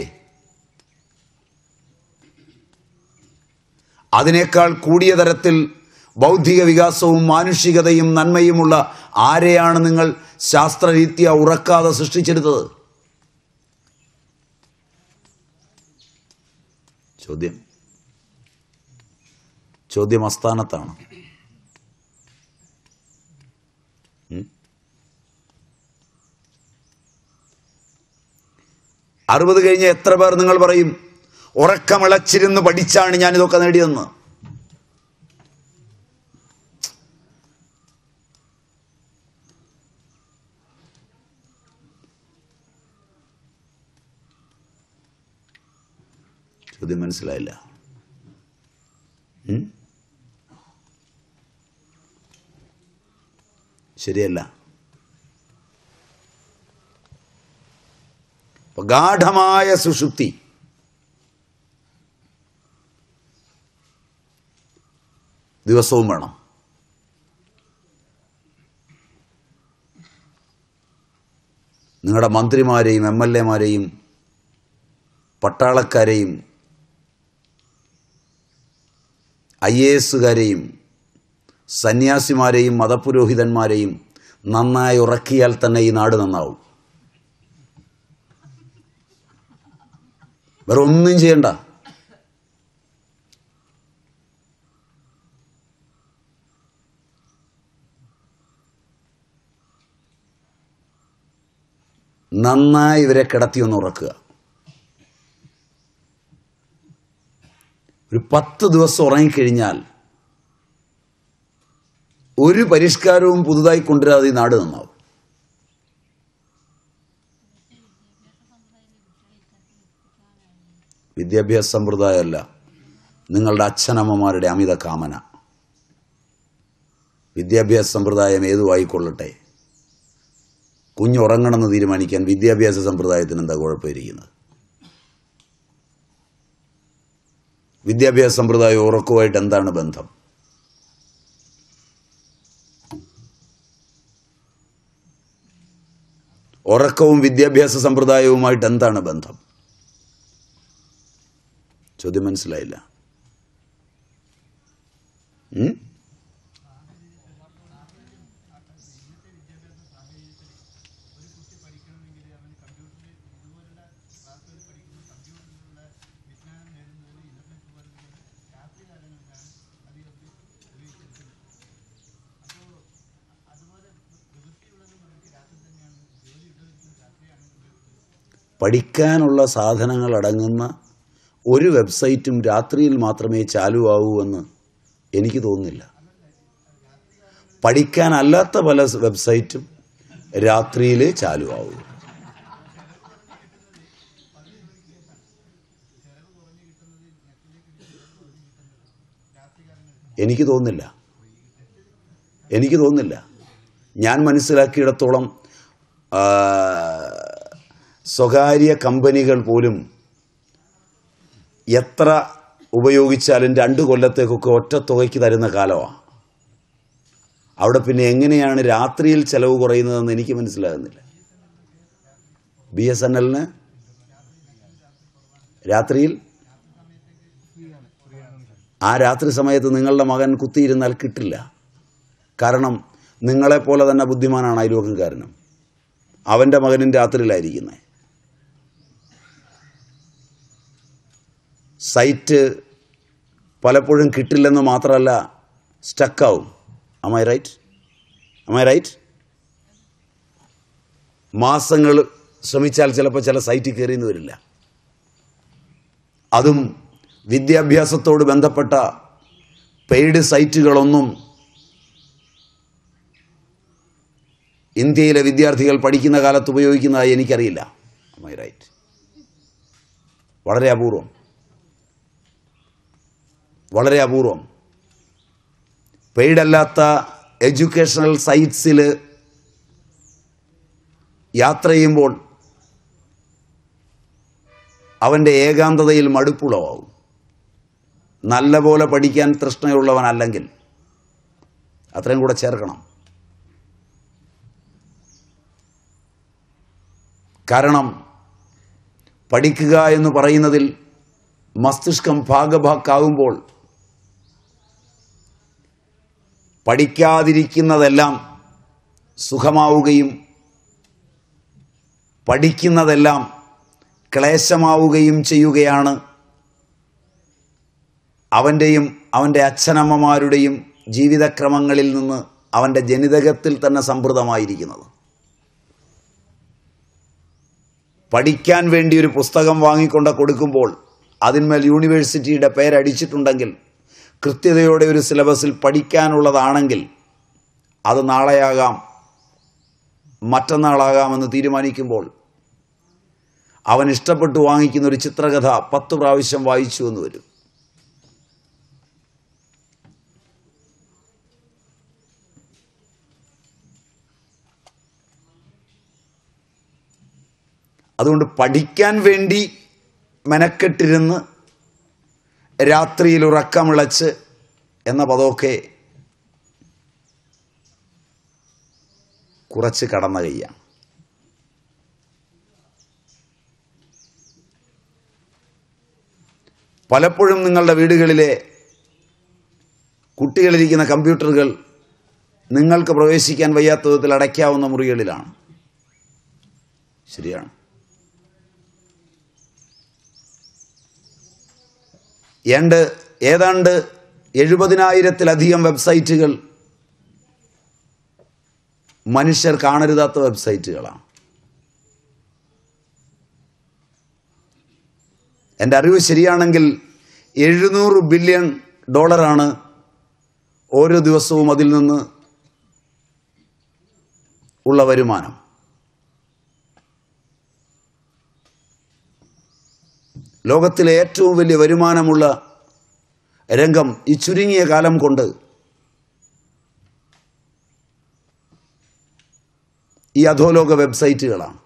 അതിനേക്കാൾ കൂടിയ തരത്തിൽ ബൗദ്ധിക വികാസവും മാനുഷികതയും നന്മയുമുള്ള ആരെയാണ് നിങ്ങൾ ശാസ്ത്രരീത്യ ഉറക്കാതെ സൃഷ്ടിച്ചെടുത്തത് ചോദ്യം ചോദ്യം അസ്ഥാനത്താണ് ഉം? അറുപത് കഴിഞ്ഞ എത്ര പേർ നിങ്ങൾ പറയും ഉറക്കമിളച്ചിരുന്ന് പഠിച്ചാണ് ഞാൻ ഇതൊക്കെ നേടിയതെന്ന് ചോദ്യം മനസ്സിലായില്ല ഉം? ശരിയല്ല അപ്പൊ ഗാഠമായ സുഷുപ്തി ദിവസവും വേണം നിങ്ങളുടെ മന്ത്രിമാരെയും എം എൽ എമാരെയും പട്ടാളക്കാരെയും ഐ എ എസുകാരെയും സന്യാസിമാരെയും മതപുരോഹിതന്മാരെയും നന്നായി ഉറക്കിയാൽ തന്നെ ഈ നാട് നന്നാവും വേറെ ഒന്നും ചെയ്യണ്ട നന്നായി ഇവരെ കിടത്തി ഒന്ന് ഉറക്കുക ഒരു പത്ത് ദിവസം ഉറങ്ങിക്കഴിഞ്ഞാൽ ഒരു പരിഷ്കാരവും പുതുതായി കൊണ്ടുവരാതെ ഈ നാട് നന്നാവും വിദ്യാഭ്യാസ സമ്പ്രദായമല്ല നിങ്ങളുടെ അച്ഛനമ്മമാരുടെ അമിത കാമന വിദ്യാഭ്യാസ സമ്പ്രദായം ഏതുമായിക്കൊള്ളട്ടെ കുഞ്ഞുറങ്ങണമെന്ന് തീരുമാനിക്കാൻ വിദ്യാഭ്യാസ സമ്പ്രദായത്തിന് എന്താ കുഴപ്പമിരിക്കുന്നത് വിദ്യാഭ്യാസ സമ്പ്രദായവും ഉറക്കവുമായിട്ട് എന്താണ് ബന്ധം ഉറക്കവും വിദ്യാഭ്യാസ സമ്പ്രദായവുമായിട്ട് എന്താണ് ബന്ധം ചോദ്യം മനസ്സിലായില്ല ഉം? പഠിക്കാനുള്ള സാധനങ്ങൾ അടങ്ങുന്ന ഒരു വെബ്സൈറ്റും രാത്രിയിൽ മാത്രമേ ചാലുവാകൂ എന്ന് എനിക്ക് തോന്നുന്നില്ല പഠിക്കാനല്ലാത്ത പല വെബ്സൈറ്റും രാത്രിയിൽ ചാലുവാകൂ എനിക്ക് തോന്നുന്നില്ല എനിക്ക് തോന്നുന്നില്ല ഞാൻ മനസ്സിലാക്കിയിടത്തോളം ആ, സ്വകാര്യ കമ്പനികൾ പോലും എത്ര ഉപയോഗിച്ചാലും രണ്ട് കൊല്ലത്തേക്കൊക്കെ ഒറ്റ തുകയ്ക്ക് തരുന്ന കാലമാണ് അവിടെ പിന്നെ എങ്ങനെയാണ് രാത്രിയിൽ ചെലവ് കുറയുന്നതെന്ന് എനിക്ക് മനസ്സിലാകുന്നില്ല ബി എസ് എൻ എല്ലിന് രാത്രിയിൽ ആ രാത്രി സമയത്ത് നിങ്ങളുടെ മകൻ കുത്തിയിരുന്നാൽ കിട്ടില്ല കാരണം നിങ്ങളെപ്പോലെ തന്നെ ബുദ്ധിമാനാണ് അയൽവക്കംകാരനും അവൻ്റെ മകനും രാത്രിയിലായിരിക്കുന്നത് സൈറ്റ് പലപ്പോഴും കിട്ടില്ലെന്ന് മാത്രമല്ല സ്റ്റക്കാവും അമൈ റൈറ്റ് അമൈ റൈറ്റ് മാസങ്ങൾ ശ്രമിച്ചാൽ ചിലപ്പോൾ ചില സൈറ്റിൽ കയറിയെന്ന് വരില്ല അതും വിദ്യാഭ്യാസത്തോട് ബന്ധപ്പെട്ട പെയ്ഡ് സൈറ്റുകളൊന്നും ഇന്ത്യയിലെ വിദ്യാർത്ഥികൾ പഠിക്കുന്ന കാലത്ത് ഉപയോഗിക്കുന്നതായി എനിക്കറിയില്ല മൈ റൈറ്റ് വളരെ അപൂർവം വളരെ അപൂർവം പെയ്ഡ് അല്ലാത്ത എഡ്യൂക്കേഷണൽ സൈറ്റ്സിൽ യാത്ര ചെയ്യുമ്പോൾ അവൻ്റെ ഏകാന്തതയിൽ മടുപ്പുളവാകും നല്ലപോലെ പഠിക്കാൻ തൃഷ്ണയുള്ളവനല്ലെങ്കിൽ അത്രയും കൂടെ ചേർക്കണം കാരണം പഠിക്കുക എന്ന് പറയുന്നതിൽ മസ്തിഷ്കം ഭാഗഭാക്കാവുമ്പോൾ പഠിക്കാതിരിക്കുന്നതെല്ലാം സുഖമാവുകയും പഠിക്കുന്നതെല്ലാം ക്ലേശമാവുകയും ചെയ്യുകയാണ് അവൻ്റെയും അവൻ്റെ അച്ഛനമ്മമാരുടെയും ജീവിതക്രമങ്ങളിൽ നിന്ന് അവൻ്റെ ജനിതകത്തിൽ തന്നെ സംഭൃതമായിരിക്കുന്നത് പഠിക്കാൻ വേണ്ടി ഒരു പുസ്തകം വാങ്ങിക്കൊണ്ട് കൊടുക്കുമ്പോൾ അതിന്മേൽ യൂണിവേഴ്സിറ്റിയുടെ പേരടിച്ചിട്ടുണ്ടെങ്കിൽ കൃത്യതയോടെ ഒരു സിലബസിൽ പഠിക്കാനുള്ളതാണെങ്കിൽ അത് നാളെയാകാം മറ്റന്നാളാകാമെന്ന് തീരുമാനിക്കുമ്പോൾ അവൻ ഇഷ്ടപ്പെട്ടു വാങ്ങിക്കുന്ന ഒരു ചിത്രകഥ പത്ത് പ്രാവശ്യം വായിച്ചു എന്ന് വരും അതുകൊണ്ട് പഠിക്കാൻ വേണ്ടി മെനക്കെട്ടിരുന്ന് രാത്രിയിൽ ഉറക്കമിളച്ച് എന്ന പദമൊക്കെ കുറച്ച് കടന്ന കൈയാണ് പലപ്പോഴും നിങ്ങളുടെ വീടുകളിലെ കുട്ടികളിരിക്കുന്ന കമ്പ്യൂട്ടറുകൾ നിങ്ങൾക്ക് പ്രവേശിക്കാൻ വയ്യാത്ത വിധത്തിൽ അടയ്ക്കാവുന്ന മുറികളിലാണ് ശരിയാണ് ഏണ്ട് ഏതാണ്ട് എഴുപതിനായിരത്തിലധികം വെബ്സൈറ്റുകൾ മനുഷ്യർ കാണരുതാത്ത വെബ്സൈറ്റുകളാണ് എൻ്റെ അറിവ് ശരിയാണെങ്കിൽ എഴുന്നൂറ് ബില്യൺ ഡോളറാണ് ഓരോ ദിവസവും അതിൽ നിന്ന് ഉള്ള വരുമാനം ലോകത്തിലെ ഏറ്റവും വലിയ വരുമാനമുള്ള രംഗം ഈ ചുരുങ്ങിയ കാലം കൊണ്ട് ഈ അധോലോക വെബ്സൈറ്റുകളാണ്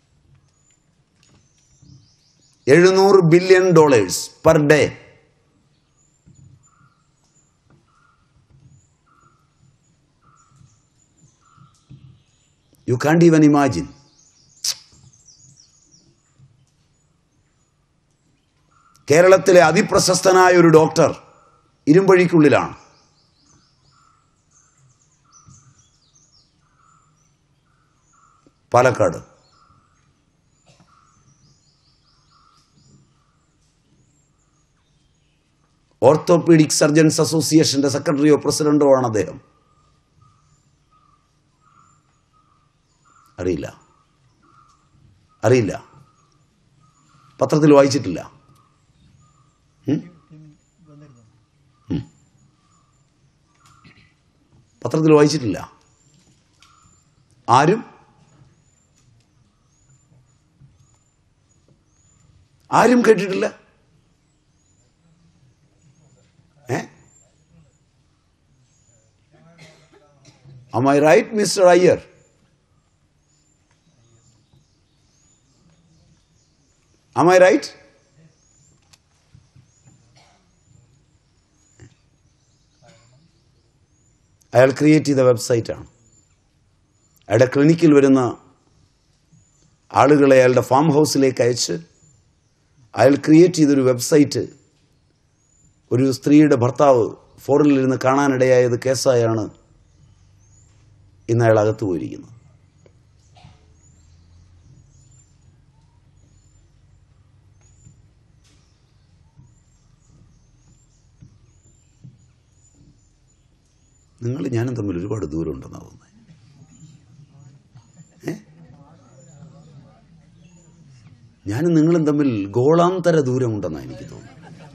എഴുന്നൂറ് billion dollars per day you can't even imagine കേരളത്തിലെ അതിപ്രശസ്തനായ ഒരു ഡോക്ടർ ഇരുമ്പഴിക്കുള്ളിലാണ് പാലക്കാട് ഓർത്തോപീഡിക് സർജൻസ് അസോസിയേഷന്റെ സെക്രട്ടറിയോ പ്രസിഡന്റോ ആണ് അദ്ദേഹം അറിയില്ല അറിയില്ല പത്രത്തിൽ വായിച്ചിട്ടില്ല ഉം? ഉം. പത്രത്തിൽ വായിച്ചിട്ടില്ല ആരും ആരും കേട്ടിട്ടില്ല ഏ Am I right, Mr. Iyer? Am I right? അയാൾ ക്രിയേറ്റ് ചെയ്ത വെബ്സൈറ്റാണ് അയാളുടെ ക്ലിനിക്കിൽ വരുന്ന ആളുകളെ അയാളുടെ ഫാം ഹൗസിലേക്ക് അയച്ച് അയാൾ ക്രിയേറ്റ് ചെയ്തൊരു വെബ്സൈറ്റ് ഒരു സ്ത്രീയുടെ ഭർത്താവ് ഫോറിനിലിരുന്ന് കാണാനിടയായത് കേസായാണ് ഇന്ന് അയാൾ അകത്ത് പോയിരിക്കുന്നത് നിങ്ങൾ ഞാനും തമ്മിൽ ഒരുപാട് ദൂരം ഉണ്ടെന്നാണ് തോന്നുന്നത് ഏ? ഞാനും നിങ്ങളും തമ്മിൽ ഗോളാന്തര ദൂരമുണ്ടെന്നാണ് എനിക്ക് തോന്നുന്നത്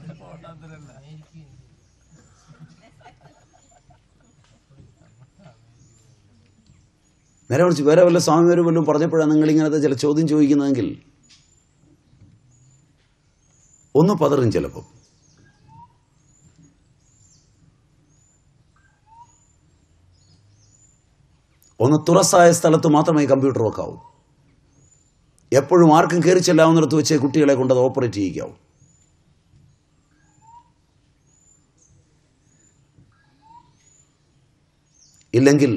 നേരെ കുറിച്ച് വേറെ വല്ല സ്വാമിമാർ വല്ലതും പറഞ്ഞപ്പോഴാണ് നിങ്ങൾ ഇങ്ങനത്തെ ചില ചോദ്യം ചോദിക്കുന്നതെങ്കിൽ ഒന്ന് പതറും ചിലപ്പോൾ ഒന്ന് തുറസായ സ്ഥലത്ത് മാത്രമേ കമ്പ്യൂട്ടർ വെക്കാവൂ എപ്പോഴും ആർക്കും കയറി ചെല്ലാവുന്നിടത്ത് വെച്ച് കുട്ടികളെ കൊണ്ട് അത് ഓപ്പറേറ്റ് ചെയ്യിക്കാവൂ ഇല്ലെങ്കിൽ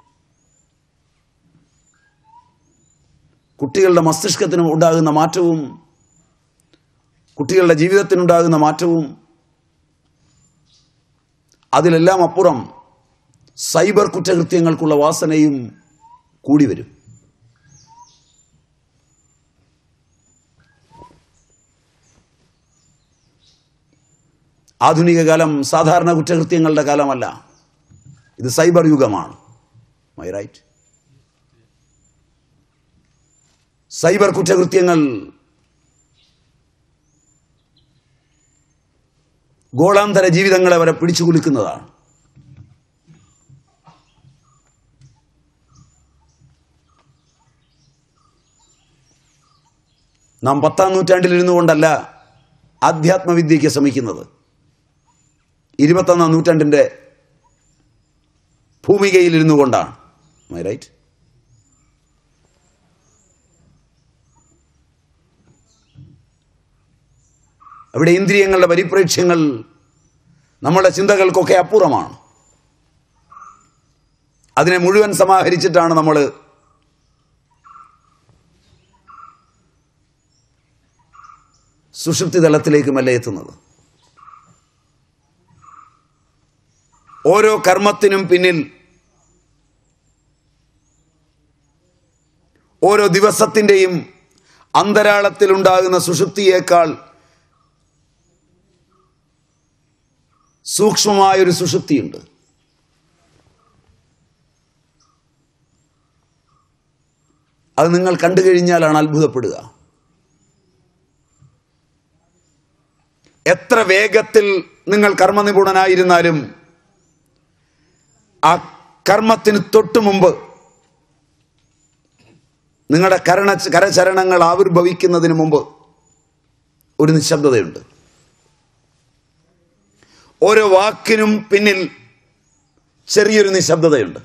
കുട്ടികളുടെ മസ്തിഷ്കത്തിന് ഉണ്ടാകുന്ന മാറ്റവും കുട്ടികളുടെ ജീവിതത്തിനുണ്ടാകുന്ന മാറ്റവും അതിലെല്ലാം അപ്പുറം സൈബർ കുറ്റകൃത്യങ്ങൾക്കുള്ള വാസനയും കൂടി വരും ആധുനിക കാലം സാധാരണ കുറ്റകൃത്യങ്ങളുടെ കാലമല്ല ഇത് സൈബർ യുഗമാണ് മൈ റൈറ്റ് സൈബർ കുറ്റകൃത്യങ്ങൾ ഗോളാന്തര ജീവിതങ്ങളെ വരെ പിടിച്ചു കുലുക്കുന്നതാണ് നാം പത്താം നൂറ്റാണ്ടിൽ ഇരുന്നു കൊണ്ടല്ല ആധ്യാത്മവിദ്യയ്ക്ക് ശ്രമിക്കുന്നത് ഇരുപത്തൊന്നാം നൂറ്റാണ്ടിൻ്റെ ഭൂമികയിൽ ഇരുന്നു കൊണ്ടാണ് മൈ റൈറ്റ് അവിടെ ഇന്ദ്രിയങ്ങളുടെ പരിപ്രേക്ഷ്യങ്ങൾ നമ്മുടെ ചിന്തകൾക്കൊക്കെ അപ്പുറമാണ് അതിനെ മുഴുവൻ സമാഹരിച്ചിട്ടാണ് നമ്മൾ സുഷുപ്തി തലത്തിലേക്ക് മെല്ലെ എത്തുന്നത് ഓരോ കർമ്മത്തിനും പിന്നിൽ ഓരോ ദിവസത്തിൻ്റെയും അന്തരാളത്തിലുണ്ടാകുന്ന സുഷുപ്തിയേക്കാൾ സൂക്ഷ്മമായൊരു സുഷുപ്തിയുണ്ട് അത് നിങ്ങൾ കണ്ടു കഴിഞ്ഞാലാണ് അത്ഭുതപ്പെടുക എത്ര വേഗത്തിൽ നിങ്ങൾ കർമ്മനിപുണനായിരുന്നാലും ആ കർമ്മത്തിന് തൊട്ടു മുമ്പ് നിങ്ങളുടെ കരണ കരചരണങ്ങൾ ആവിർഭവിക്കുന്നതിന് മുമ്പ് ഒരു നിശബ്ദതയുണ്ട് ഓരോ വാക്കിനും പിന്നിൽ ചെറിയൊരു നിശബ്ദതയുണ്ട്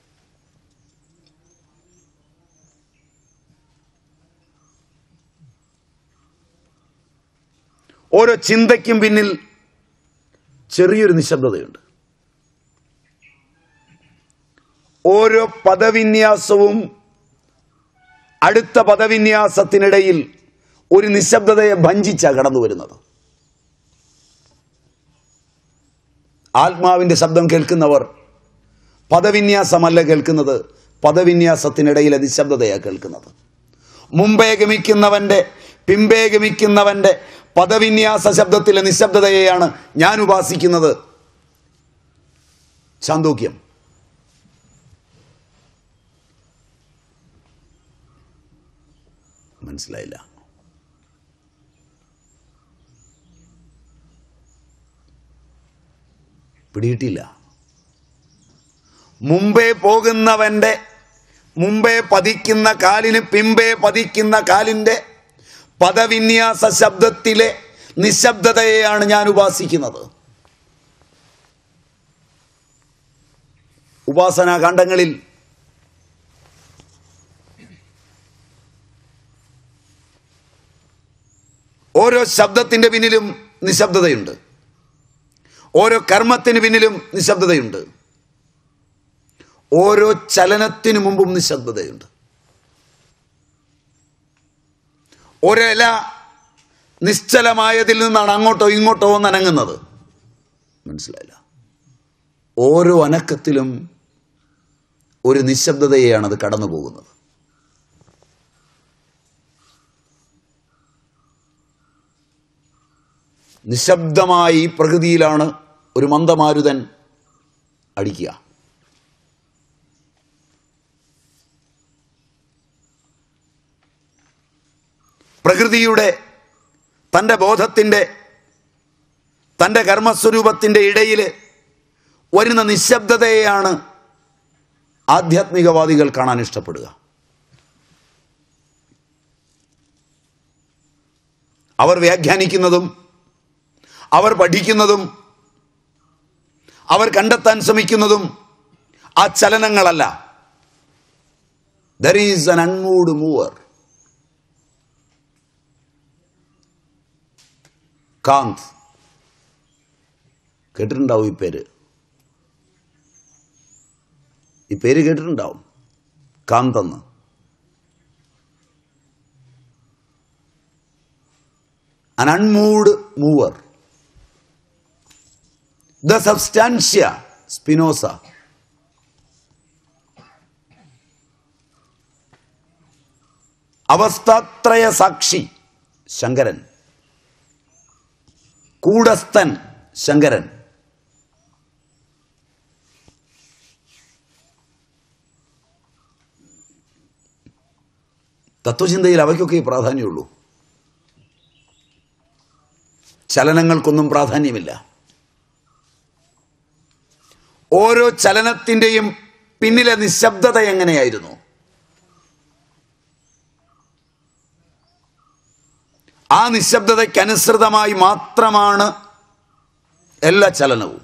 ഓരോ ചിന്തയ്ക്കും പിന്നിൽ ചെറിയൊരു നിശബ്ദതയുണ്ട് ഓരോ പദവിന്യാസവും അടുത്ത പദവിന്യാസത്തിനിടയിൽ ഒരു നിശബ്ദതയെ ഭഞ്ചിച്ച കടന്നു വരുന്നത് ആത്മാവിന്റെ ശബ്ദം കേൾക്കുന്നവർ പദവിന്യാസമല്ല കേൾക്കുന്നത് പദവിന്യാസത്തിനിടയിലെ നിശബ്ദതയാണ് കേൾക്കുന്നത് മുമ്പേ ഗമിക്കുന്നവന്റെ പിമ്പേ ഗമിക്കുന്നവന്റെ പദവിന്യാസ ശബ്ദത്തിലെ നിശബ്ദതയെയാണ് ഞാൻ ഉപാസിക്കുന്നത് ചാന്തോക്യം മനസ്സിലായില്ല പിടിയിട്ടില്ല മുമ്പേ പോകുന്നവന്റെ മുമ്പേ പതിക്കുന്ന കാലിന് പിമ്പേ പതിക്കുന്ന കാലിന്റെ പദവിന്യാസ ശബ്ദത്തിലെ നിശബ്ദതയെയാണ് ഞാൻ ഉപാസിക്കുന്നത് ഉപാസനാ കാണ്ഡങ്ങളിൽ ഓരോ ശബ്ദത്തിന്റെ പിന്നിലും നിശബ്ദതയുണ്ട് ഓരോ കർമ്മത്തിന് പിന്നിലും നിശബ്ദതയുണ്ട് ഓരോ ചലനത്തിനു മുമ്പും നിശബ്ദതയുണ്ട് ഒരില നിശ്ചലമായതിൽ നിന്നാണ് അങ്ങോട്ടോ ഇങ്ങോട്ടോ ഒന്ന് അനങ്ങുന്നത് മനസ്സിലായില്ല ഓരോ അനക്കത്തിലും ഒരു നിശബ്ദതയെയാണ് അത് കടന്നു പോകുന്നത് നിശബ്ദമായി ഈ പ്രകൃതിയിലാണ് ഒരു മന്ദമാരുതൻ അടിക്കുക പ്രകൃതിയുടെ തൻ്റെ ബോധത്തിൻ്റെ തൻ്റെ കർമ്മസ്വരൂപത്തിൻ്റെ ഇടയിൽ വരുന്ന നിശബ്ദതയെയാണ് ആധ്യാത്മികവാദികൾ കാണാൻ ഇഷ്ടപ്പെടുക അവർ വ്യാഖ്യാനിക്കുന്നതും അവർ പഠിക്കുന്നതും അവർ കണ്ടെത്താൻ ശ്രമിക്കുന്നതും ആ ചലനങ്ങളല്ല ദർ ഈസ് അൻ അൺമൂഡ് മൂവർ കാന്ത് കേട്ടിട്ടുണ്ടാവും ഈ പേര് ഈ പേര് കേട്ടിട്ടുണ്ടാവും കാന്ത് എന്ന് അൻ അൺമൂഡ് മൂവർ ദ സബ്സ്റ്റാൻഷ്യ സ്പിനോസ അവസ്ഥാത്രയ സാക്ഷി ശങ്കരൻ കൂടസ്ഥൻ ശങ്കരൻ തത്വചിന്തയിൽ അവയ്ക്കൊക്കെ പ്രാധാന്യമുള്ളൂ ചലനങ്ങൾക്കൊന്നും പ്രാധാന്യമില്ല ഓരോ ചലനത്തിൻ്റെയും പിന്നിലെ നിശബ്ദത എങ്ങനെയായിരുന്നു ആ നിശബ്ദതയ്ക്കനുസൃതമായി മാത്രമാണ് എല്ലാ ചലനവും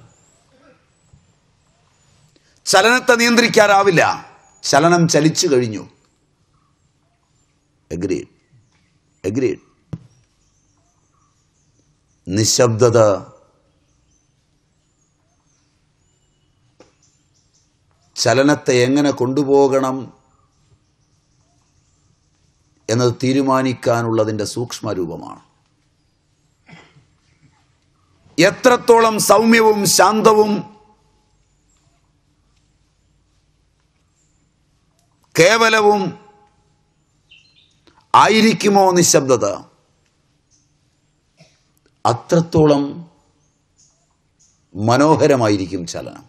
ചലനത്തെ നിയന്ത്രിക്കാനാവില്ല ചലനം ചലിച്ചു കഴിഞ്ഞു എഗ്രീഡ് എഗ്രീഡ് നിശബ്ദത ചലനത്തെ എങ്ങനെ കൊണ്ടുപോകണം എന്നത് തീരുമാനിക്കാനുള്ളതിൻ്റെ സൂക്ഷ്മരൂപമാണ് എത്രത്തോളം സൗമ്യവും ശാന്തവും കേവലവും ആയിരിക്കുമോ നിശബ്ദത അത്രത്തോളം മനോഹരമായിരിക്കും ചലനം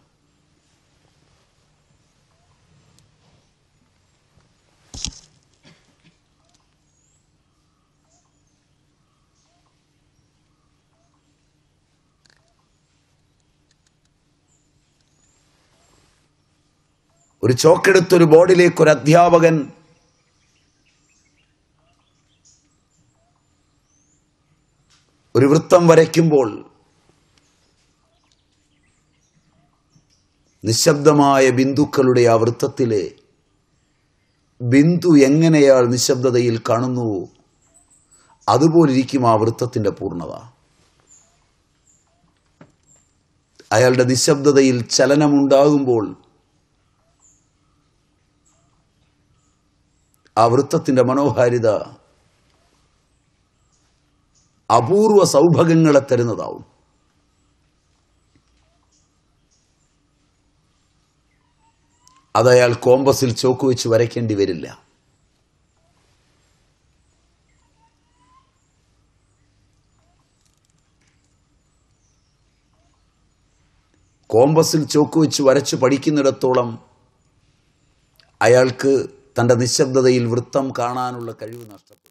ഒരു ചോക്കെടുത്ത് ഒരു ബോർഡിലേക്ക് ഒരു അധ്യാപകൻ ഒരു വൃത്തം വരയ്ക്കുമ്പോൾ നിശബ്ദമായ ബിന്ദുക്കളുടെ ആ വൃത്തത്തിലെ ബിന്ദു എങ്ങനെയാൾ നിശബ്ദതയിൽ കാണുന്നുവോ അതുപോലിരിക്കും ആ വൃത്തത്തിൻ്റെ പൂർണ്ണത അയാളുടെ നിശബ്ദതയിൽ ചലനമുണ്ടാകുമ്പോൾ ആ വൃത്തത്തിന്റെ മനോഹാരിത അപൂർവ സൗഭഗങ്ങളെ തരുന്നതാവും അത് അയാൾ കോമ്പസിൽ ചോക്ക് വെച്ച് വരയ്ക്കേണ്ടി വരില്ല കോമ്പസിൽ ചോക്ക് വെച്ച് വരച്ച് പഠിക്കുന്നിടത്തോളം അയാൾക്ക് തൻ്റെ നിശബ്ദതയിൽ വൃത്തം കാണാനുള്ള കഴിവ് നഷ്ടപ്പെടും